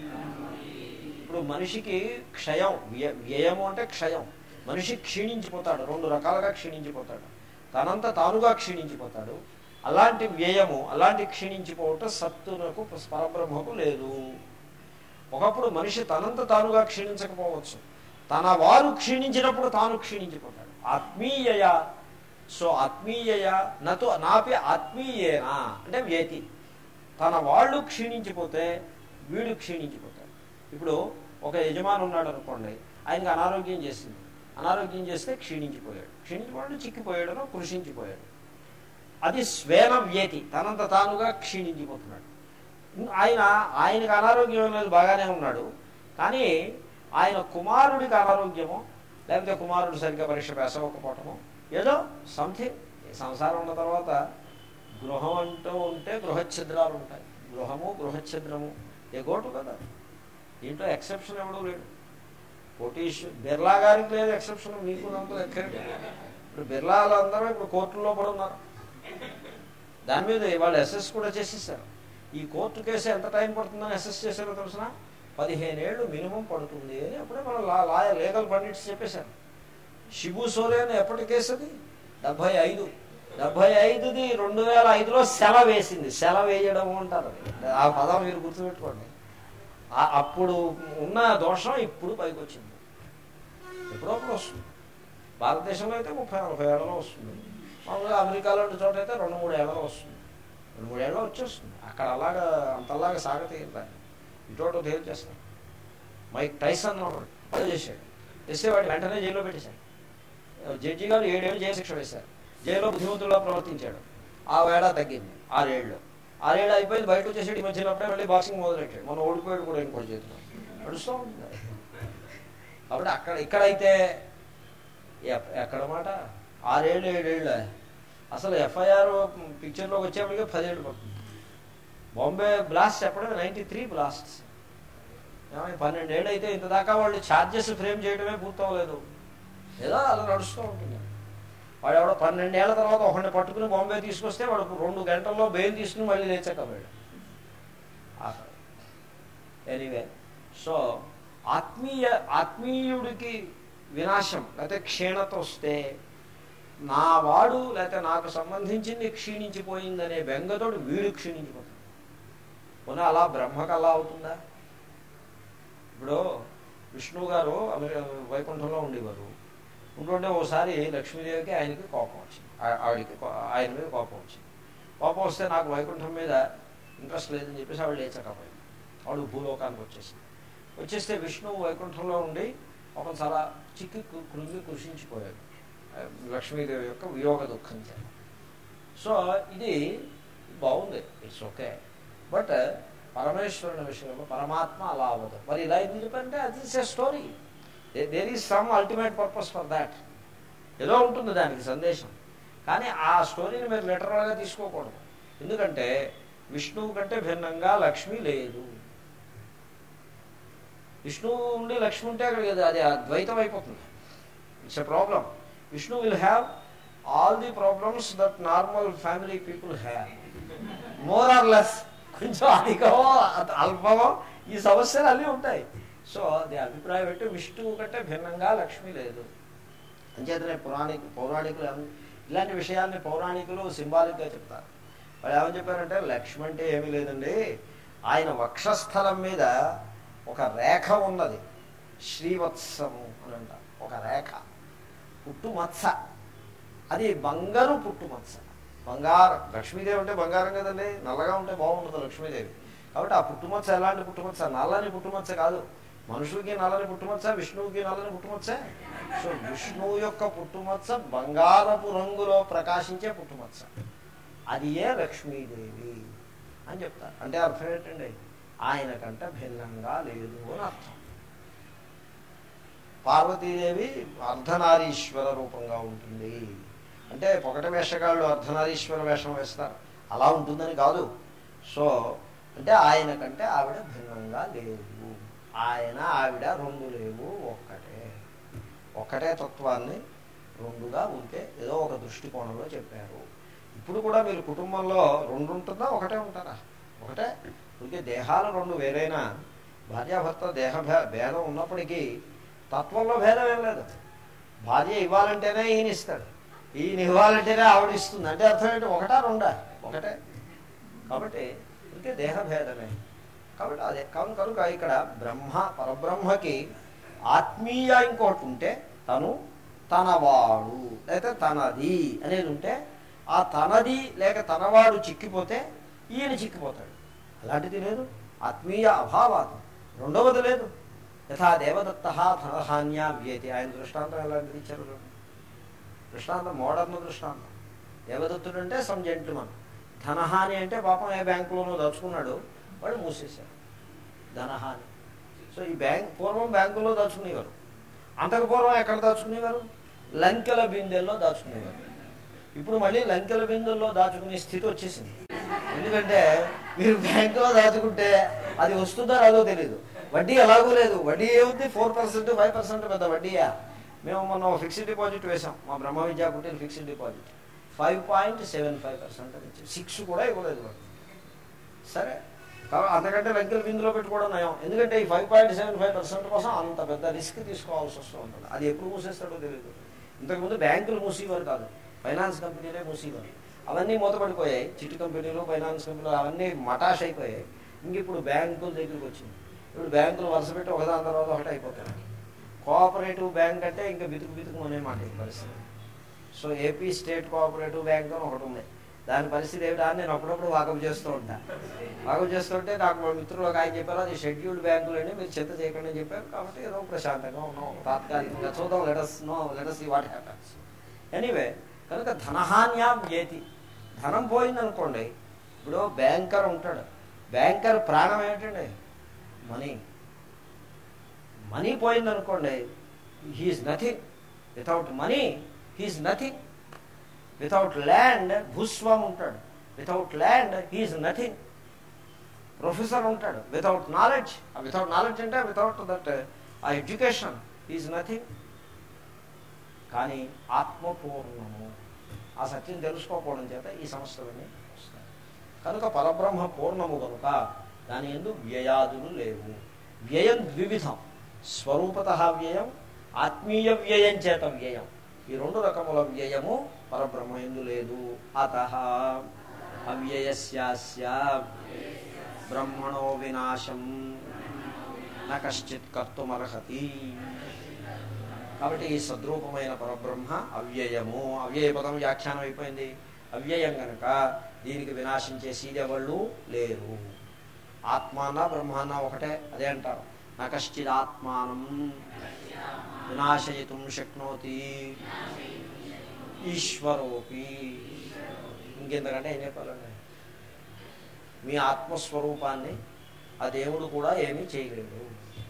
ఇప్పుడు మనిషికి క్షయం వ్యయ వ్యయము అంటే క్షయం మనిషి క్షీణించిపోతాడు రెండు రకాలుగా క్షీణించిపోతాడు తనంత తానుగా క్షీణించిపోతాడు అలాంటి వ్యయము అలాంటి క్షీణించిపోవటం సత్తునకు పరబ్రహ్మకు లేదు ఒకప్పుడు మనిషి తనంత తానుగా క్షీణించకపోవచ్చు తన వారు క్షీణించినప్పుడు తాను క్షీణించిపోతాడు ఆత్మీయయ సో ఆత్మీయయ నతో నాపి ఆత్మీయేనా అంటే వ్యతి తన వాళ్ళు క్షీణించిపోతే వీడు క్షీణించిపోతాడు ఇప్పుడు ఒక యజమాని ఉన్నాడు అనుకోండి ఆయనకి అనారోగ్యం చేసింది అనారోగ్యం చేస్తే క్షీణించిపోయాడు క్షీణించిపోయాడు చిక్కిపోయాడు కృషించిపోయాడు అది స్వేన వ్యతి తనంత తానుగా క్షీణించిపోతున్నాడు ఆయన ఆయనకు అనారోగ్యం లేదు బాగానే ఉన్నాడు కానీ ఆయన కుమారుడికి అనారోగ్యమో లేకపోతే కుమారుడు సరిగ్గా పరీక్ష పేసవకపోవటమో ఏదో సంథింగ్ సంసారం ఉన్న తర్వాత గృహం అంటూ ఉంటే గృహఛిద్రాలు ఉంటాయి గృహము గృహఛిద్రము ఏ గోటు కదా దీంట్లో ఎక్సెప్షన్ ఎవడూ లేడు కోటీష్ బిర్లా గారికి లేదు ఎక్సెప్షన్ మీకు నాకు ఎక్కడికి ఇప్పుడు బిర్లాలు అందరూ ఇప్పుడు కోర్టులో పడి ఉన్నారు దాని మీద వాళ్ళు ఎస్ఎస్ కూడా చేసేసారు ఈ కోర్టు కేసు ఎంత టైం పడుతుందని అసెస్ చేశారో తెలిసిన పదిహేను ఏళ్ళు మినిమం పడుతుంది అని అప్పుడే మన లా లాయర్ లీగల్ పండిట్స్ చెప్పేశారు షిబు సోరేన్ ఎప్పటి కేసు అది డెబ్బై ఐదు డెబ్బై ఐదుది రెండు వేల ఐదులో సెల వేసింది సెల వేయడం అంటారు ఆ పదం మీరు గుర్తుపెట్టుకోండి ఆ- అప్పుడు ఉన్న దోషం ఇప్పుడు పైకి వచ్చింది ఎప్పుడప్పుడు వస్తుంది భారతదేశంలో అయితే ముప్పై నలభై ఏళ్ళలో వస్తుంది మామూలుగా అమెరికాలో చోట అయితే రెండు మూడు ఏళ్ళలో వస్తుంది రెండు మూడు ఏళ్ళలో వచ్చేస్తుంది అక్కడ అలాగా అంతలాగా సాగతీయదు ఇటోటో తేలి చేస్తాడు మైక్ టైసన్ అన్నాడు అదే చేశాడు చేసేవాడు వెంటనే జైల్లో పెట్టేశాడు జడ్జి గారు ఏడేళ్ళు జైలు శిక్ష వేశారు జైల్లో బుద్ధిమంతుల్లో ప్రవర్తించాడు ఆ వేళ తగ్గింది ఆరేళ్ళు ఆరేళ్ళు అయిపోయింది బయట వచ్చేసాడు ఈ మధ్యలో అప్పుడే మళ్ళీ బాక్సింగ్ మొదలెట్టాడు మనం ఓడిపోయాడు కూడా ఇంకోటి చేతున్నాం నడుస్తూ ఉంటుంది అది. కాబట్టి అక్కడ ఇక్కడైతే ఎ- ఎక్కడ మాట ఆరేళ్ళు ఏడేళ్ళు అసలు ఎఫ్ఐఆర్ పిక్చర్లోకి వచ్చేప్పటికే పదేళ్ళు పడుతుంది బాంబే బ్లాస్ట్ చెప్పడమే నైంటీ త్రీ బ్లాస్ట్ ఏమైనా పన్నెండేళ్ళు అయితే ఇంత దాకా వాళ్ళు ఛార్జెస్ ఫ్రేమ్ చేయడమే పూర్తవలేదు ఏదో అలా నడుస్తూ ఉంటుంది వాడు ఎవడో పన్నెండేళ్ల తర్వాత ఒకరిని పట్టుకుని బాంబే తీసుకొస్తే వాడు రెండు గంటల్లో బెయిల్ తీసుకుని మళ్ళీ లేచకపోయాడు ఎనీవే సో ఆత్మీయ ఆత్మీయుడికి వినాశం లేకపోతే క్షీణత వస్తే నా వాడు లేకపోతే నాకు సంబంధించింది క్షీణించిపోయిందనే బెంగతోడు వీడు క్షీణించిపోతాడు పోనీ అలా బ్రహ్మకు అలా అవుతుందా ఇప్పుడు విష్ణువు గారు అమెరికా వైకుంఠంలో ఉండేవారు ఉంటుంటే ఓసారి లక్ష్మీదేవికి ఆయనకి కోపం వచ్చింది ఆ- ఆవిడికి కో- ఆయన మీద కోపం వచ్చింది కోపం వస్తే నాకు వైకుంఠం మీద ఇంట్రెస్ట్ లేదని చెప్పేసి ఆవిడ లేచకపోయింది ఆవిడ భూలోకానికి వచ్చేసింది వచ్చేస్తే విష్ణువు వైకుంఠంలో ఉండి పాపం చాలా చిక్కి కు- కృంగి కృషించిపోయాడు ఆ, లక్ష్మీదేవి యొక్క వియోగ దుఃఖం చేత సో ఇది బాగుంది ఇట్స్ ఓకే బట్ పరమేశ్వరుని విషయంలో పరమాత్మ అలా అవ్వదు మరి ఇలా ఎందుకు చెప్పంటే అది is a story there is some ultimate purpose for that ఏదో ఉంటుంది దానికి సందేశం కానీ ఆ స్టోరీని మీరు లిటరల్గా తీసుకోకూడదు ఎందుకంటే విష్ణువు కంటే భిన్నంగా లక్ష్మి లేదు విష్ణువు ఉండి లక్ష్మి ఉంటే అక్కడ అది- అది అద్వైతం అయిపోతుంది it's a problem Vishnu will have all the problems that normal family people have more or less కొంచెం అధికమో అత- అల్పమో ఈ సమస్యలు అన్నీ ఉంటాయి సో అది అభిప్రాయం పెట్టి విష్ణువు కంటే భిన్నంగా లక్ష్మి లేదు అంచేతనే పురాణిక పౌరాణికులు ఏం- ఇలాంటి విషయాల్ని పౌరాణికులు సింబాలిక్గా చెప్తారు వాళ్ళు ఏమని చెప్పారంటే లక్ష్మి అంటే ఏమీ లేదండి ఆయన వక్షస్థలం మీద ఒక రేఖ ఉన్నది శ్రీవత్సము అని అంటారు ఒక రేఖ పుట్టుమత్స అది బంగారు పుట్టుమత్స బంగారం లక్ష్మీదేవి అంటే బంగారం కదండి నల్లగా ఉంటే బాగుంటుంది లక్ష్మీదేవి కాబట్టి ఆ పుట్టుమచ్చ ఎలాంటి పుట్టుమచ్చ నల్లని పుట్టుమచ్చ కాదు మనుషులకి నల్లని పుట్టుమచ్చ విష్ణువుకి నల్లని పుట్టుమచ్చ సో విష్ణువు యొక్క పుట్టుమచ్చ బంగారపు రంగులో ప్రకాశించే పుట్టుమచ్చ అది ఏ లక్ష్మీదేవి అని చెప్తారు అంటే అర్థం ఏంటండి ఆయన కంటే భిన్నంగా లేదు అని అర్థం పార్వతీదేవి అర్ధనారీశ్వర రూపంగా ఉంటుంది అంటే పొగట వేషగాళ్ళు అర్ధనారీశ్వర వేషం వేస్తారు అలా ఉంటుందని కాదు సో అంటే ఆయన కంటే ఆవిడ భిన్నంగా లేవు ఆయన ఆవిడ రెండు లేవు ఒక్కటే ఒక్కటే తత్వాన్ని రెండుగా ఉంటే ఏదో ఒక దృష్టికోణంలో చెప్పారు ఇప్పుడు కూడా మీరు కుటుంబంలో రెండు ఉంటుందా ఒకటే ఉంటారా ఒకటే ఇంకే దేహాలు రెండు వేరైనా భార్యాభర్త దేహ భే- భేదం ఉన్నప్పటికీ తత్వంలో భేదం ఏం లేదు భార్య ఇవ్వాలంటేనే ఈయన ఇస్తాడు ఈయన ఇవ్వాలంటేనే ఆవిడ ఇస్తుంది అంటే అర్థం ఏంటి ఒకటా రెండా ఒకటే కాబట్టి ఇంకే దేహ భేదమే కాబట్టి అదే కను కనుక ఇక్కడ బ్రహ్మ పరబ్రహ్మకి ఆత్మీయ ఇంకోటి ఉంటే తను తనవాడు లేక తనది అనేది ఉంటే ఆ తనది లేక తనవాడు చిక్కిపోతే ఈయన చిక్కిపోతాడు అలాంటిది లేదు ఆత్మీయ అభావాత్ రెండవది లేదు యథా దేవదత్త ధనహాన్య వ్యతి ఆయన దృష్టాంతం ఎలా ఇచ్చారు చూడండి. దృష్టాంతం మోడర్న్ దృష్టాంతం దేవదత్తుడు అంటే సమ్ జెంట్మన్ ధనహాని అంటే పాపం ఏ బ్యాంకులోనో దాచుకున్నాడు వాడు మూసేశాడు ధనహాని సో ఈ బ్యాంక్ పూర్వం బ్యాంకులో దాచుకునేవారు అంతకు పూర్వం ఎక్కడ దాచుకునేవారు లంకెల బిందెల్లో దాచుకునేవారు ఇప్పుడు మళ్ళీ లంకెల బిందెల్లో దాచుకునే స్థితి వచ్చేసింది ఎందుకంటే మీరు బ్యాంకులో దాచుకుంటే అది వస్తుందో రాదో తెలియదు వడ్డీ ఎలాగో లేదు వడ్డీ ఏముంది ఫోర్ పర్సెంట్ ఫైవ్ పర్సెంట్ పెద్ద వడ్డీయా మేము మొన్న ఫిక్స్డ్ డిపాజిట్ వేసాం మా Brahma Vidya Kutir fixed deposit five point seven five percent six కూడా ఇవ్వలేదు వాడు సరే కాబట్టి అంతకంటే లంకెల బిందులో పెట్టుకోవడం నయం ఎందుకంటే ఈ five point seven five percent కోసం అంత పెద్ద రిస్క్ తీసుకోవాల్సి వస్తూ ఉంటుంది అది ఎప్పుడు మూసేస్తాడో తెలియదు ఇంతకుముందు బ్యాంకులు మూసేవారు కాదు ఫైనాన్స్ కంపెనీలే మూసేవారు అవన్నీ మూతపడిపోయాయి చిట్టు కంపెనీలు ఫైనాన్స్ కంపెనీలు అవన్నీ మటాష్ అయిపోయాయి ఇంక ఇప్పుడు బ్యాంకుల దగ్గరికి వచ్చింది ఇప్పుడు బ్యాంకులు వరుస పెట్టి ఒకదాని తర్వాత ఒకటి అయిపోతాయి కోఆపరేటివ్ బ్యాంక్ అంటే ఇంకా బితుకు బితుకు అనే మాట ఈ పరిస్థితి so AP state cooperative bank అని ఒకటి ఉంది దాని పరిస్థితి ఏమిటా అని నేను అప్పుడప్పుడు వాకప్ చేస్తూ ఉంటా వాకప్ చేస్తుంటే నాకు మా మిత్రులు ఒక ఆయన చెప్పారు అది షెడ్యూల్డ్ బ్యాంకులు అండి మీరు చెత్త చేయకండి అని చెప్పారు కాబట్టి ఏదో ప్రశాంతంగా ఉన్నాం తాత్కాలికంగా చూద్దాం లెటస్ నో లెటస్ ఈ వాట్ హ్యాపన్స్ ఎనీవే కనుక ధనహాన్యాం ఏతి ధనం పోయిందనుకోండి ఇప్పుడు బ్యాంకర్ ఉంటాడు బ్యాంకర్ ప్రాణం ఏమిటండి మనీ మనీ పోయిందనుకోండి he is nothing without money he is nothing without land భూస్వామి ఉంటాడు without land he is nothing professor ఉంటాడు వితౌట్ నాలెడ్జ్ వితౌట్ నాలెడ్జ్ అంటే వితౌట్ దట్ ఆ ఎడ్యుకేషన్ ఈజ్ నథింగ్ కానీ ఆత్మపూర్ణము ఆ సత్యం తెలుసుకోకపోవడం చేత ఈ సమస్యలన్నీ వస్తాయి కనుక పరబ్రహ్మ పూర్ణము కనుక దాని ఎందు వ్యయాదులు లేవు వ్యయం ద్వివిధం స్వరూపత వ్యయం ఆత్మీయ వ్యయం చేత వ్యయం ఈ రెండు రకముల వ్యయము పరబ్రహ్మ ఎందు లేదు అత అవ్యయస్యాస్య బ్రహ్మణో వినాశం న కశ్చిత్ కర్తుమర్హతి కాబట్టి ఈ సద్రూపమైన పరబ్రహ్మ అవ్యయము అవ్యయ పదం వ్యాఖ్యానం అయిపోయింది అవ్యయం గనక దీనికి వినాశం చేసేది ఎవళ్ళు లేరు ఆత్మాన బ్రహ్మాన్న ఒకటే అదే అంటారు నకశ్చిదాత్మానం వినాశయితుం శక్నోతి ఈశ్వరోపి ఇంకెంతకంటే ఏం చెప్పాలండి మీ ఆత్మస్వరూపాన్ని ఆ దేవుడు కూడా ఏమీ చేయలేడు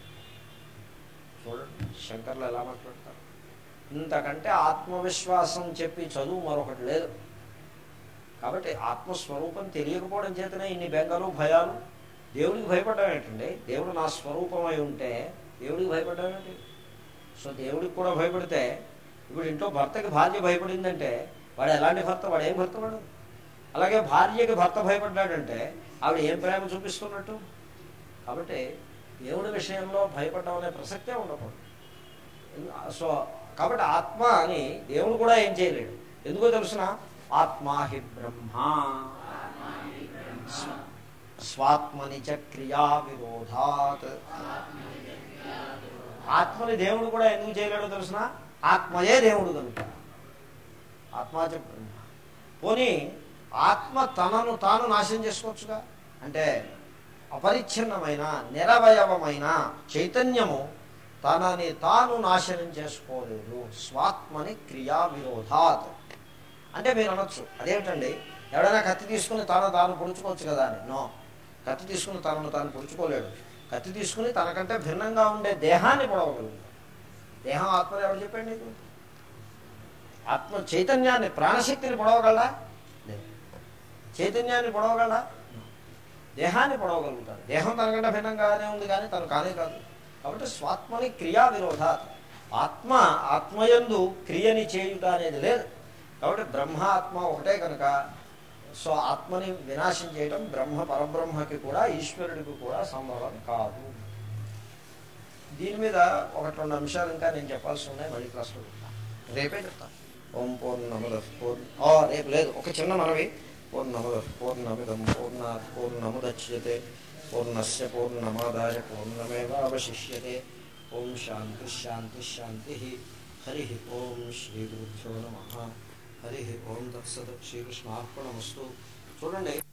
చూడండి శంకర్లు ఎలా మాట్లాడతారు ఇంతకంటే ఆత్మవిశ్వాసం చెప్పి చదువు మరొకటి లేదు కాబట్టి ఆత్మస్వరూపం తెలియకపోవడం చేతనే ఇన్ని బెంగలు భయాలు దేవుడికి భయపడడం ఏంటండి దేవుడు నా స్వరూపమై ఉంటే దేవుడికి భయపడడం ఏంటి సో దేవుడికి కూడా భయపడితే ఇప్పుడు ఇంట్లో భర్తకి భార్య భయపడిందంటే వాడు ఎలాంటి భర్త వాడు ఏం భర్త వాడు అలాగే భార్యకి భర్త భయపడ్డాడంటే ఆవిడ ఏం ప్రేమ చూపిస్తున్నట్టు కాబట్టి దేవుడి విషయంలో భయపడడం అనే ప్రసక్తే ఉండకూడదు సో కాబట్టి ఆత్మ అని దేవుడు కూడా ఏం చేయలేడు ఎందుకో తెలుసిన ఆత్మా హి బ్రహ్మ స్వ- స్వాత్మని చ క్రియా విరోధాత్ ఆత్మని దేవుడు కూడా ఎందుకు చేయలేడో తెలుసిన ఆత్మయే దేవుడు కనుక ఆత్మాచ బ్రహ్మ పోనీ ఆత్మ తనను తాను నాశనం చేసుకోవచ్చుగా అంటే అపరిచ్ఛిన్నమైన నిరవయవమైన చైతన్యము తనని తాను నాశనం చేసుకోలేదు స్వాత్మని క్రియా విరోధాత్ అంటే మీరు అనొచ్చు అదేమిటండి ఎవడైనా కత్తి తీసుకుని తాను తాను పొడుచుకోవచ్చు కదా అని నో కత్తి తీసుకుని తనను తాను పొడుచుకోలేడు కత్తి తీసుకుని తనకంటే భిన్నంగా ఉండే దేహాన్ని పొడవగలుగుతాడు దేహం ఆత్మని ఎవరు చెప్పండి నీకు ఆత్మ చైతన్యాన్ని ప్రాణశక్తిని పొడవగలరా లేదు చైతన్యాన్ని పొడవగలరా దేహాన్ని పొడవగలుగుతాడు దేహం తనకంటే భిన్నంగానే ఉంది కానీ తను కానే కాదు కాబట్టి స్వాత్మని క్రియా విరోధాత్ ఆత్మ ఆత్మయందు క్రియని చేయుట అనేది లేదు కాబట్టి బ్రహ్మ ఆత్మ ఒకటే కనుక సో ఆత్మని వినాశం చేయటం బ్రహ్మ పరబ్రహ్మకి కూడా ఈశ్వరుడికి కూడా సంభవం కాదు దీని మీద ఒకటి రెండు అంశాలు ఇంకా నేను చెప్పాల్సి ఉన్నాయి మళ్ళీ క్లాస్లో చెప్తాను రేపే చెప్తాను ఓం పూర్ణముద పూర్ణ ఓ రేపు లేదు ఒక చిన్న మనవి పూర్ణముద పూర్ణమిదం పూర్ణ పూర్ణముద్యతే పూర్ణస్య పూర్ణమాదాయ పూర్ణమేవాశిష్యతే ఓం శాంతి శాంతి శాంతి హరి ఓం శ్రీ గురుభ్యో నమ హరి ఓం తత్సత్ శ్రీకృష్ణార్పణమస్తు చూడండి